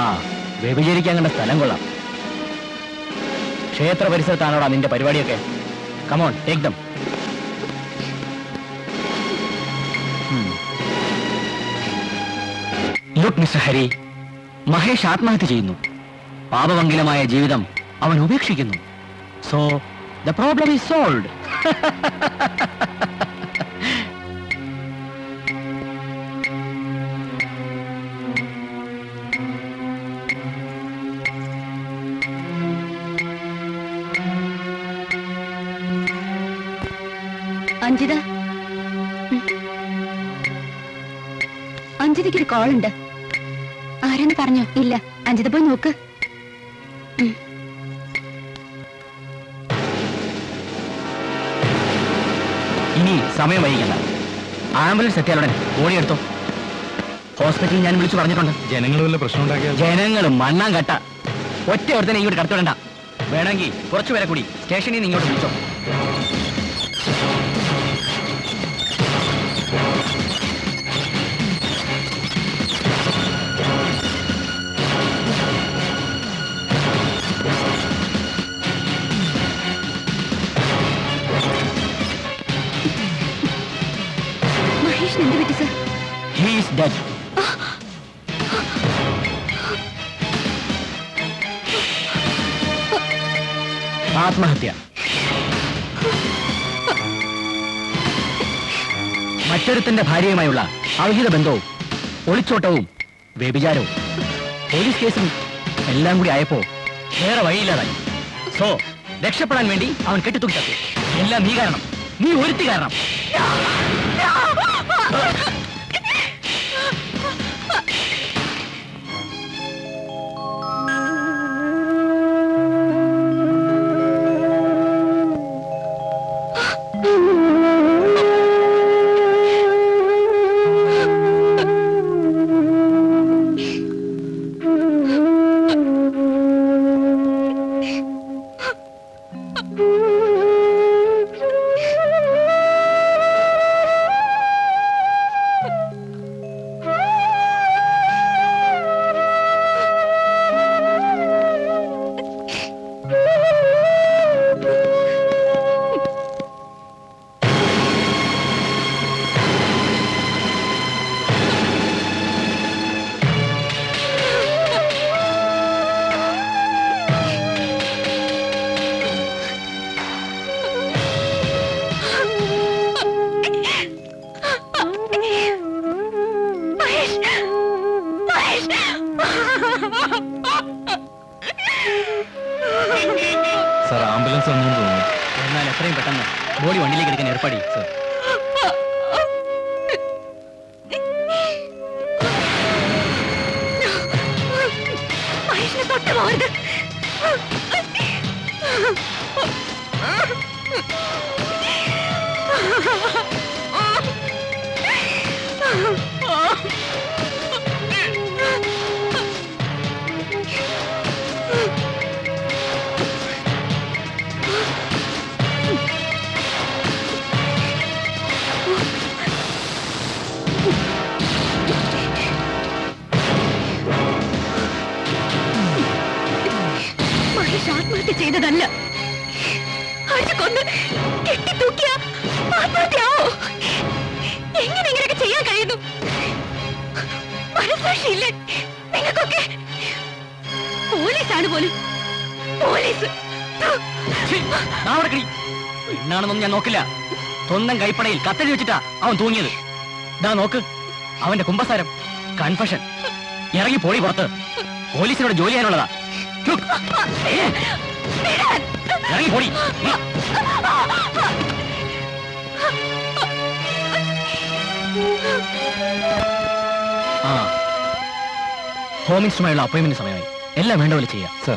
ആ വ്യഭിചരിക്കാൻ കണ്ട സ്ഥലം കൊള്ളാം ക്ഷേത്ര പരിസരത്താണോടാ നിന്റെ പരിപാടിയൊക്കെ come on take them look mister Hari Mahesh ആത്മഹത്യ ചെയ്യുന്നു പാപമംഗലമായ ജീവിതം അവൻ ഉപേക്ഷിക്കുന്നു so the problem is solve Anjitha ഉം. അഞ്ജിതയ്ക്ക് ഒരു കോൾ ഉണ്ട് ആരെന്ന് പറഞ്ഞോ ഇല്ല അഞ്ജിത പോയി നോക്ക് ഉം. ഇനി സമയം വൈകിക്കണ്ട ആംബുലൻസ് എത്തിയാലുടൻ ബോഡി എടുത്തോ ഹോസ്പിറ്റലിൽ ഞാൻ വിളിച്ചു പറഞ്ഞിട്ടുണ്ട് ജനങ്ങൾ വല്ല പ്രശ്നം ഉണ്ടാക്കിയാൽ ജനങ്ങൾ മണ്ണാൻ കട്ട ഒറ്റ ഒരുത്തനെ ഇങ്ങോട്ട് കടത്തിവിടണ്ട വേണമെങ്കിൽ കുറച്ചു പേരെ കൂടി സ്റ്റേഷനിൽ നിന്ന് ഇങ്ങോട്ട് വിളിച്ചോ മഹേഷിന് എന്ത് പറ്റി സർ ഹീസ് ഡെഡ് ആത്മഹത്യ മറ്റൊരുത്തന്റെ ഭാര്യയുമായുള്ള അവിഹിത ബന്ധവും ഒളിച്ചോട്ടവും വ്യഭിചാരവും പോലീസ് കേസും എല്ലാം കൂടി ആയപ്പോ വേറെ വഴിയില്ലാതായി സോ രക്ഷപ്പെടാൻ വേണ്ടി അവൻ കെട്ടിത്തൂക്കി തത്തു എല്ലാം നീ കാരണം നീ ഒരുത്തി കാരണം സാർ ആംബുലൻസ് വന്നു തോന്നുന്നു എന്നാൽ എത്രയും പെട്ടെന്ന് ബോഡി വണ്ടിയിലേക്ക് എടുക്കാൻ ഏർപ്പാടി സർ മഹേഷിനെ തൊട്ട് പോകരുത് മഹേഷ് ആത്മഹത്യ ചെയ്തതല്ല അടിച്ചു കൊന്ന് കെട്ടിത്തൂക്കിയ ആത്മഹത്യയാവോ എങ്ങനെ ഇങ്ങനെയൊക്കെ ചെയ്യാൻ കഴിയുന്നു മനസ്സാക്ഷിയില്ലേ നിങ്ങൾക്കൊക്കെ പോലീസാണ് പോലും പോലീസ് നാവടക്കടി പെണ്ണാണെന്നൊന്നും ഞാൻ നോക്കില്ല സ്വന്തം കൈപ്പടയിൽ കത്തെഴുതി വെച്ചിട്ടാ അവൻ തൂങ്ങിയത് ദാ നോക്ക് അവന്റെ കുമ്പസാരം കൺഫഷൻ ഇറങ്ങി പോടി പുറത്ത് പോലീസിനോട് ജോലി ചെയ്യാനുള്ളതാ Look. ഇറങ്ങി പോടി ആ ഹോം മിനിസ്റ്ററുമായുള്ള അപ്പോയിന്റ്മെന്റ് സമയമായി എല്ലാം വേണ്ട പോലെ ചെയ്യാം സർ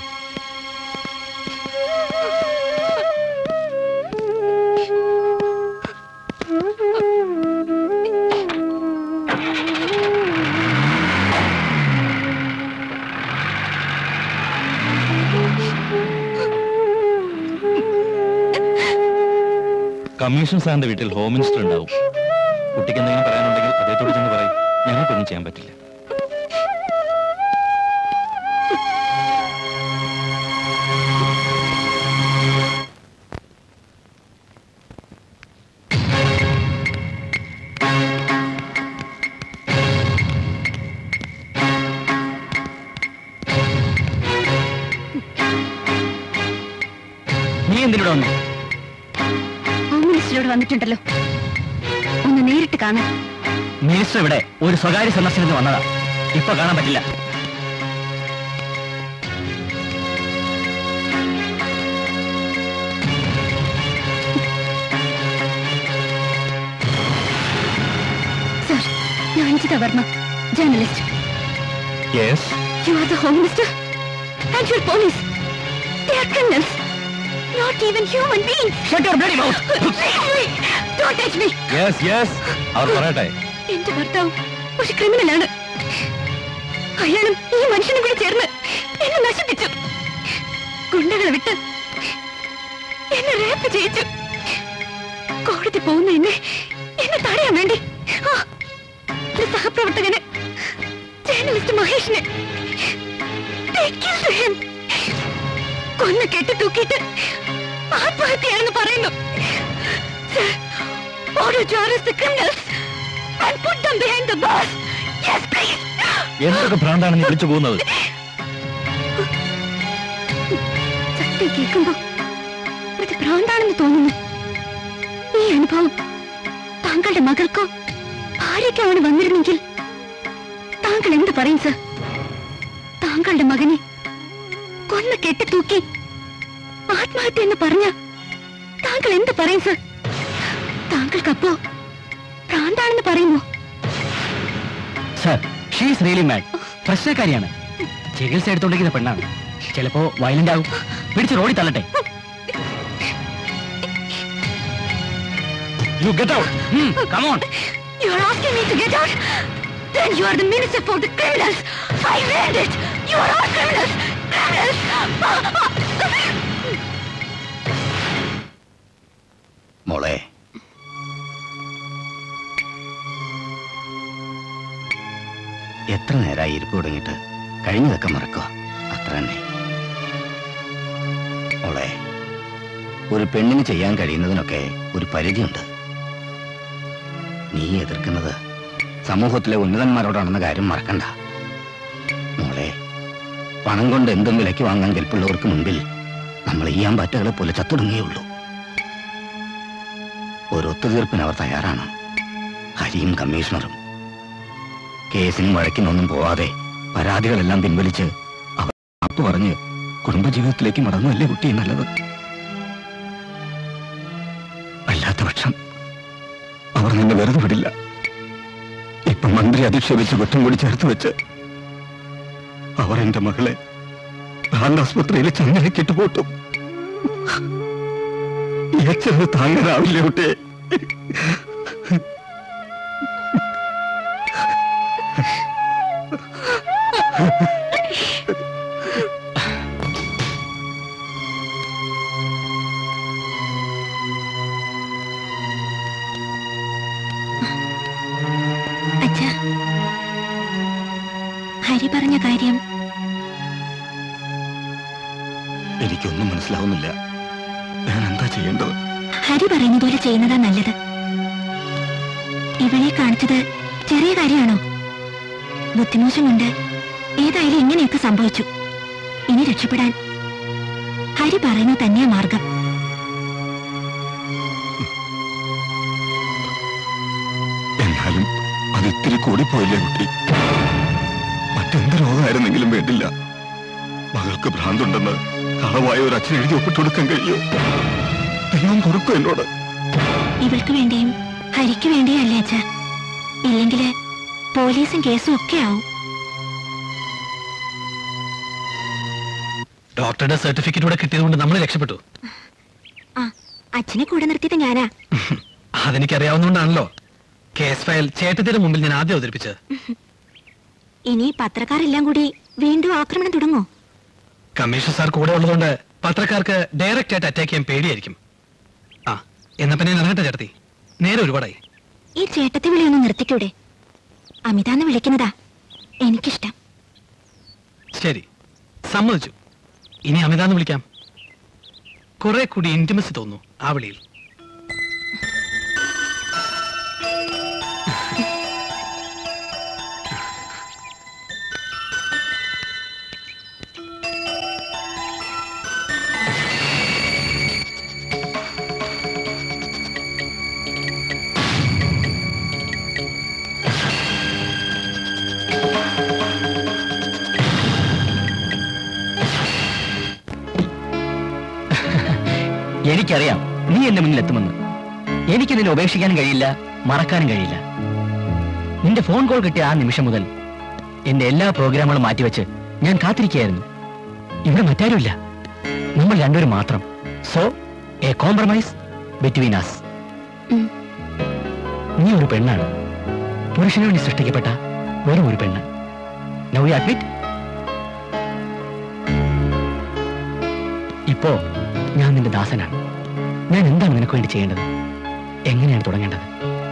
കമ്മീഷൻ സാറിന്റെ വീട്ടിൽ ഹോം മിനിസ്റ്റർ ഉണ്ടാവും കുട്ടിക്ക് എന്തെങ്കിലും പറയാനുണ്ടെങ്കിൽ അദ്ദേഹത്തോട് ചെന്ന് പറയും ഞങ്ങൾക്കൊന്നും ചെയ്യാൻ പറ്റില്ല ഇവിടെ വന്നു ഹോം മിനിസ്റ്ററോട് വന്നിട്ടുണ്ടല്ലോ ഒന്ന് നേരിട്ട് കാണാൻ മിനിസ്റ്റർ ഇവിടെ ഒരു സ്വകാര്യ സന്ദർശനത്തിന് വന്നതാ ഇപ്പൊ കാണാൻ പറ്റില്ല സർ ഞാൻ Anjitha Varma journalist yes You are the Home Minister and your police. They are criminals. Not even human beings. Shut your bloody mouth. Leave me. Don't touch me. Yes yes അവർ പറയട്ടെ എന്റെ ഭർത്താവ് ഒരു ക്രിമിനലാണ് അയാളും ഈ മനുഷ്യനും കൂടി ചേർന്ന് എന്നെ നശിപ്പിച്ചു ഗുണ്ടകളെ വിട്ട് എന്നെ റേപ്പ് ചെയ്യിച്ചു കോടതി പോകുന്ന എന്നെ എന്നെ തടയാൻ വേണ്ടി ആ, ഒരു സഹപ്രവർത്തകന് ജേർണലിസ്റ്റ് മഹേഷിനെ They killed him. കൊന്നു കെട്ടി തൂക്കിയിട്ട് ആത്മഹത്യയാണെന്ന് പറയുന്നു Sir, order to arrest the criminals and put them behind the bars. Yes, please. എന്തൊക്കെ ഭ്രാന്താണ് നീ വിളിച്ചു പോകുന്നത് സത്യം കേൾക്കുമ്പോ അത് ഭ്രാന്താണെന്ന് തോന്നുന്നു ഈ അനുഭവം താങ്കളുടെ മകൾക്കോ ഭാര്യയ്ക്കോ ആണ് വന്നിരുന്നെങ്കിൽ താങ്കൾ എന്ത് പറയും സർ താങ്കളുടെ മകനെ കൊന്ന് കെട്ടി തൂക്കി ആത്മഹത്യ എന്ന് പറഞ്ഞ താങ്കൾ എന്ത് പറയും സർ താങ്കൾക്കപ്പോ ഭ്രാന്താണെന്ന് പറയുമോ സർ ഷീസ് റിയലി മാഡ് പ്രശ്നക്കാരിയാണ് ചികിത്സ എടുത്തോണ്ടിരിക്കുന്ന പെണ്ണാണ് ചിലപ്പോ വയലന്റ് ആകും പിടിച്ച് റോഡിൽ തള്ളട്ടെ you get out come on You are asking me to get out? Then you are the minister for the criminals. I read it. You are all criminals. Criminals. മോളെ എത്ര നേരമായി ഇരിപ്പ് തുടങ്ങിയിട്ട് കഴിഞ്ഞതൊക്കെ മറക്കുക അത്ര തന്നെ മോളെ ഒരു പെണ്ണിന് ചെയ്യാൻ കഴിയുന്നതിനൊക്കെ ഒരു പരിധിയുണ്ട് നീ എതിർക്കുന്നത് സമൂഹത്തിലെ ഉന്നതന്മാരോടാണെന്ന കാര്യം മറക്കണ്ട മോളെ പണം കൊണ്ട് എന്തും വിലയ്ക്ക് വാങ്ങാൻ കെൽപ്പുള്ളവർക്ക് മുൻപിൽ നമ്മൾ ഈ അമ്പാറ്റകളെ പോലെ ചത്തുടുങ്ങുകയുള്ളൂ ഒരു ഒത്തുതീർപ്പിന് അവർ തയ്യാറാണ് ഹരിയും കമ്മീഷണറും കേസിനും വഴക്കിനൊന്നും പോവാതെ പരാതികളെല്ലാം പിൻവലിച്ച് അവർ മാപ്പ് പറഞ്ഞ് കുടുംബജീവിതത്തിലേക്ക് മടങ്ങുമല്ലേ കുട്ടി നല്ലത് അല്ലാത്ത പക്ഷം അവർ നിന്നെ വെറുതെ വിടില്ല ഇപ്പൊ മന്ത്രി അധിക്ഷേപിച്ച് കുറ്റം കൂടി ചേർത്ത് വെച്ച് അവർ എന്റെ മകളെ ഭ്രാന്താസ്പത്രിയിൽ ചങ്ങലക്കിട്ട് പൂട്ടും ഈ അച്ഛന് താങ്ങാനാവില്ലേ കുട്ടിയെ അച്ഛാ ഹരി പറഞ്ഞ കാര്യം എനിക്കൊന്നും മനസ്സിലാവുന്നില്ല ഞാൻ എന്താ ചെയ്യേണ്ടത് ഹരി പറയുന്ന പോലെ ചെയ്യുന്നതാ നല്ലത് ഇവളെ കാണിച്ചത് ചെറിയ കാര്യമാണോ ബുദ്ധിമോശം കൊണ്ട് ഏതായാലും ഇങ്ങനെയൊക്കെ സംഭവിച്ചു ഇനി രക്ഷപ്പെടാൻ ഹരി പറയുന്നത് തന്നെയാ മാർഗം എന്നാലും അത് ഇത്തിരി കൂടിപ്പോയില്ലേ കുട്ടി മറ്റെന്ത് രോഗമായിരുന്നെങ്കിലും വേണ്ടില്ല മകൾക്ക് ഭ്രാന്തുണ്ടെന്ന് കളവായ ഒരു അച്ഛൻ എഴുതി ഒപ്പിട്ട് കൊടുക്കാൻ കഴിയോ ദൈവം പൊറുക്കും എന്നോട് ഇവൾക്ക് വേണ്ടിയും ഹരിക്ക് വേണ്ടിയും അല്ലേ അച്ഛ ഇല്ലെങ്കില് പോലീസും കേസും ഒക്കെ ആവും ഡോക്ടറുടെ സർട്ടിഫിക്കറ്റ് കൂടെ കിട്ടിയതുകൊണ്ട് നമ്മൾ രക്ഷപ്പെട്ടു ആ അച്ഛനെ കൂടെ നിർത്തിയത് ഞാനാ അതെനിക്കറിയാവുന്നതുകൊണ്ടാണല്ലോ കേസ് ഫയൽ ചേട്ടത്തിന്റെ മുമ്പിൽ ഞാൻ ആദ്യം അവതരിപ്പിച്ചത് ഇനി പത്രക്കാരെല്ലാം കൂടി വീണ്ടും ആക്രമണം തുടങ്ങോ കമ്മീഷണർ സാർ കൂടെ ഉള്ളതുകൊണ്ട് പത്രക്കാർക്ക് ഡയറക്റ്റ് ആയിട്ട് അറ്റാക്ക് ചെയ്യാൻ പേടിയായിരിക്കും ആ എന്നാ പിന്നെ ഞാൻ ഇറങ്ങട്ടെ ചേട്ടത്തി നേരെ ഒരുപാടായി ഈ ചേട്ടത്തെ വിളി ഒന്ന് നിർത്തിക്കൂടെ അമിതാന്ന് വിളിക്കുന്നതാ എനിക്കിഷ്ടം ശരി സമ്മതിച്ചു ഇനി അമിതാന്ന് വിളിക്കാം കുറെ കൂടി ഇന്റിമസി തോന്നുന്നു ആ വിളിയിൽ എനിക്കറിയാം നീ എന്റെ മുന്നിൽ എത്തുമെന്ന് എനിക്ക് നിന്നെ ഉപേക്ഷിക്കാനും കഴിയില്ല മറക്കാനും കഴിയില്ല നിന്റെ ഫോൺ കോൾ കിട്ടിയ ആ നിമിഷം മുതൽ എന്റെ എല്ലാ പ്രോഗ്രാമുകളും മാറ്റിവെച്ച് ഞാൻ കാത്തിരിക്കുകയായിരുന്നു ഇവിടെ മറ്റാരുമില്ല നമ്മൾ രണ്ടുപേരും മാത്രം so a compromise between us um. നീ ഒരു പെണ്ണാണ് പുരുഷന് വേണ്ടി സൃഷ്ടിക്കപ്പെട്ട വെറും ഒരു പെണ്ണ് നൗ യു അഡ്മിറ്റ് ഇപ്പോ ഞാൻ നിന്റെ ദാസനാണ് ഞാൻ എന്താണ് നിനക്ക് വേണ്ടി ചെയ്യേണ്ടത് എങ്ങനെയാണ് തുടങ്ങേണ്ടത്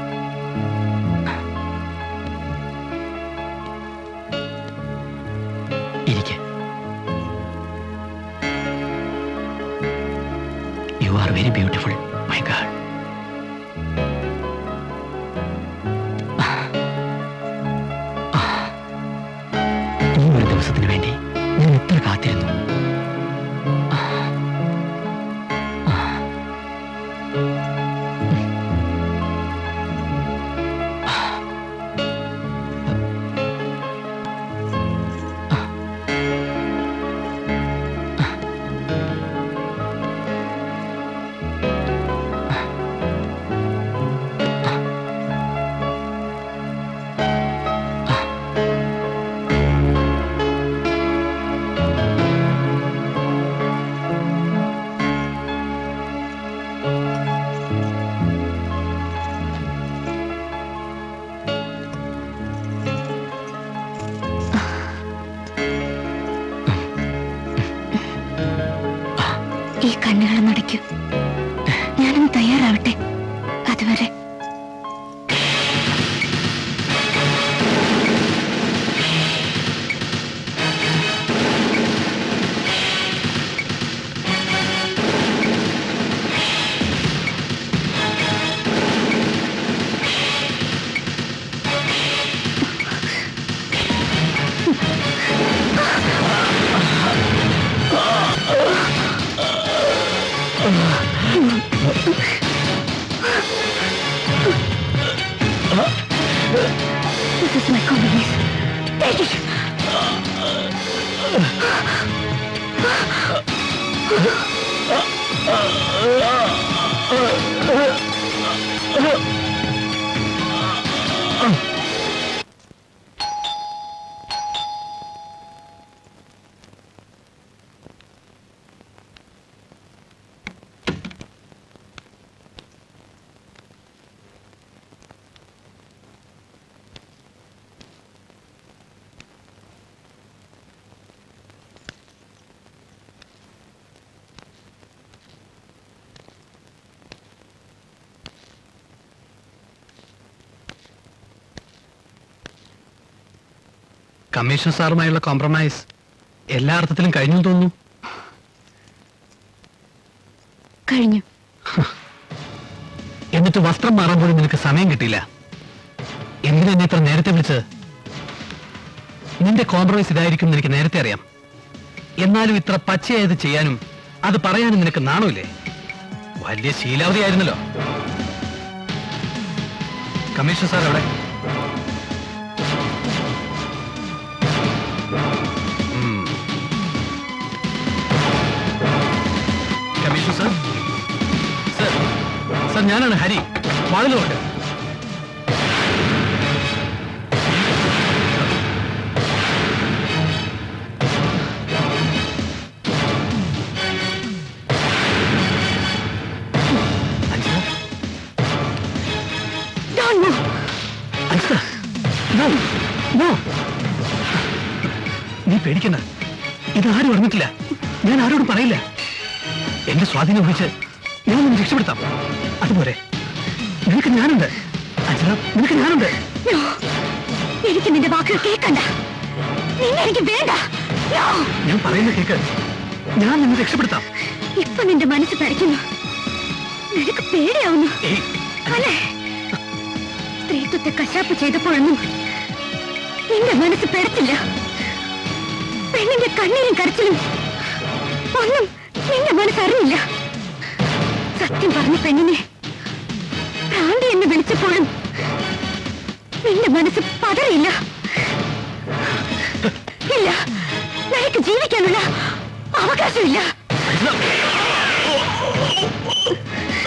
ഇരിക്കെ you are very beautiful my god ഈ ഒരു ദിവസത്തിന് വേണ്ടി ഞാൻ എത്ര കാത്തിരുന്നു ഈ കണ്ണുകൾ നടക്കൂ ഞാനൊന്ന് തയ്യാറാവട്ടെ അതുവരെ This is my compromise. Take it. Commissioner സാറുമായുള്ള കോംപ്രമൈസ് എല്ലാ അർത്ഥത്തിലും കഴിഞ്ഞു എന്ന് തോന്നുന്നു കഴിഞ്ഞു എന്നിട്ട് വസ്ത്രം മാറുമ്പോഴും നിനക്ക് സമയം കിട്ടിയില്ല എന്തിനാ എന്നെ ഇത്ര നേരത്തെ വിളിച്ചത് നിന്റെ കോംപ്രമൈസ് ഇതായിരിക്കും എന്ന് എനിക്ക് നേരത്തെ അറിയാം എന്നാലും ഇത്ര പച്ചയായത് ചെയ്യാനും അത് പറയാനും നിനക്ക് നാണമില്ലേ വലിയ ശീലാവധി ആയിരുന്നല്ലോ കമ്മീഷണർ സാർ എവിടെ ഉം. കമ്മീഷണർ സാർ സർ സർ ഞാനാണ് ഹരി വാതിലുണ്ട് Don't move. നീ പേടിക്കണ്ട ഇതാരും അറിഞ്ഞിട്ടില്ല ഞാൻ ആരോടും പറയില്ല എന്റെ സ്വാധീനം ഉപയോഗിച്ച് ഞാൻ നിന്നെ രക്ഷപ്പെടുത്താം അതുപോലെ നിനക്ക് ഞാനുണ്ട് അഞ്ജന നിനക്ക് ഞാനുണ്ട് No. എനിക്ക് നിന്റെ വാക്കുകൾ കേൾക്കണ്ട നിന്നെ എനിക്ക് വേണ്ട No. ഞാൻ പറയുന്ന കേക്ക് ഞാൻ നിന്നെ രക്ഷപ്പെടുത്താം ഇപ്പൊ നിന്റെ മനസ്സ് പരക്കുന്നു നിനക്ക് പേടിയാവുന്നു ഏയ് അല്ലേ സ്ത്രീത്വത്തെ കശാപ്പ് ചെയ്തപ്പോഴൊന്നും നിന്റെ മനസ്സ് പെടത്തില്ല പെണ്ണിന്റെ കണ്ണീരും കരച്ചിലും ഒന്നും നിന്റെ മനസ്സറിഞ്ഞില്ല സത്യം പറഞ്ഞ പെണ്ണിനെ ഭ്രാന്തി എന്ന് വിളിച്ചപ്പോഴും നിന്റെ മനസ്സ് പതറിയില്ല ഇല്ല നിനക്ക് ജീവിക്കാനുള്ള അവകാശമില്ല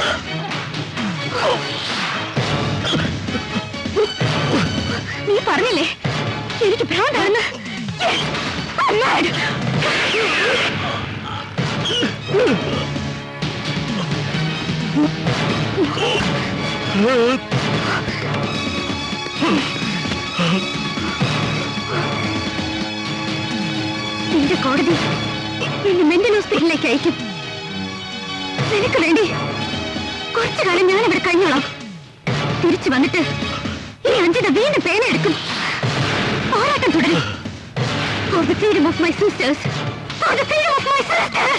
നീ പറഞ്ഞില്ലേ എനിക്ക് ഭ്രാന്താണെന്ന് Yes, I'm mad. നിന്റെ കോടതി നിന്നെ മെന്റൽ ഹോസ്പിറ്റലിലേക്ക് അയക്കും നിനക്ക് വേണ്ടി കുറച്ചു കാലം ഞാൻ ഇവിടെ കഴിഞ്ഞോളാം തിരിച്ചു വന്നിട്ട് ഈ അഞ്ചിത വീണ്ടും പേന എടുക്കും പോരാട്ടം തുടരും For the freedom of my sisters! For the freedom of my sisters!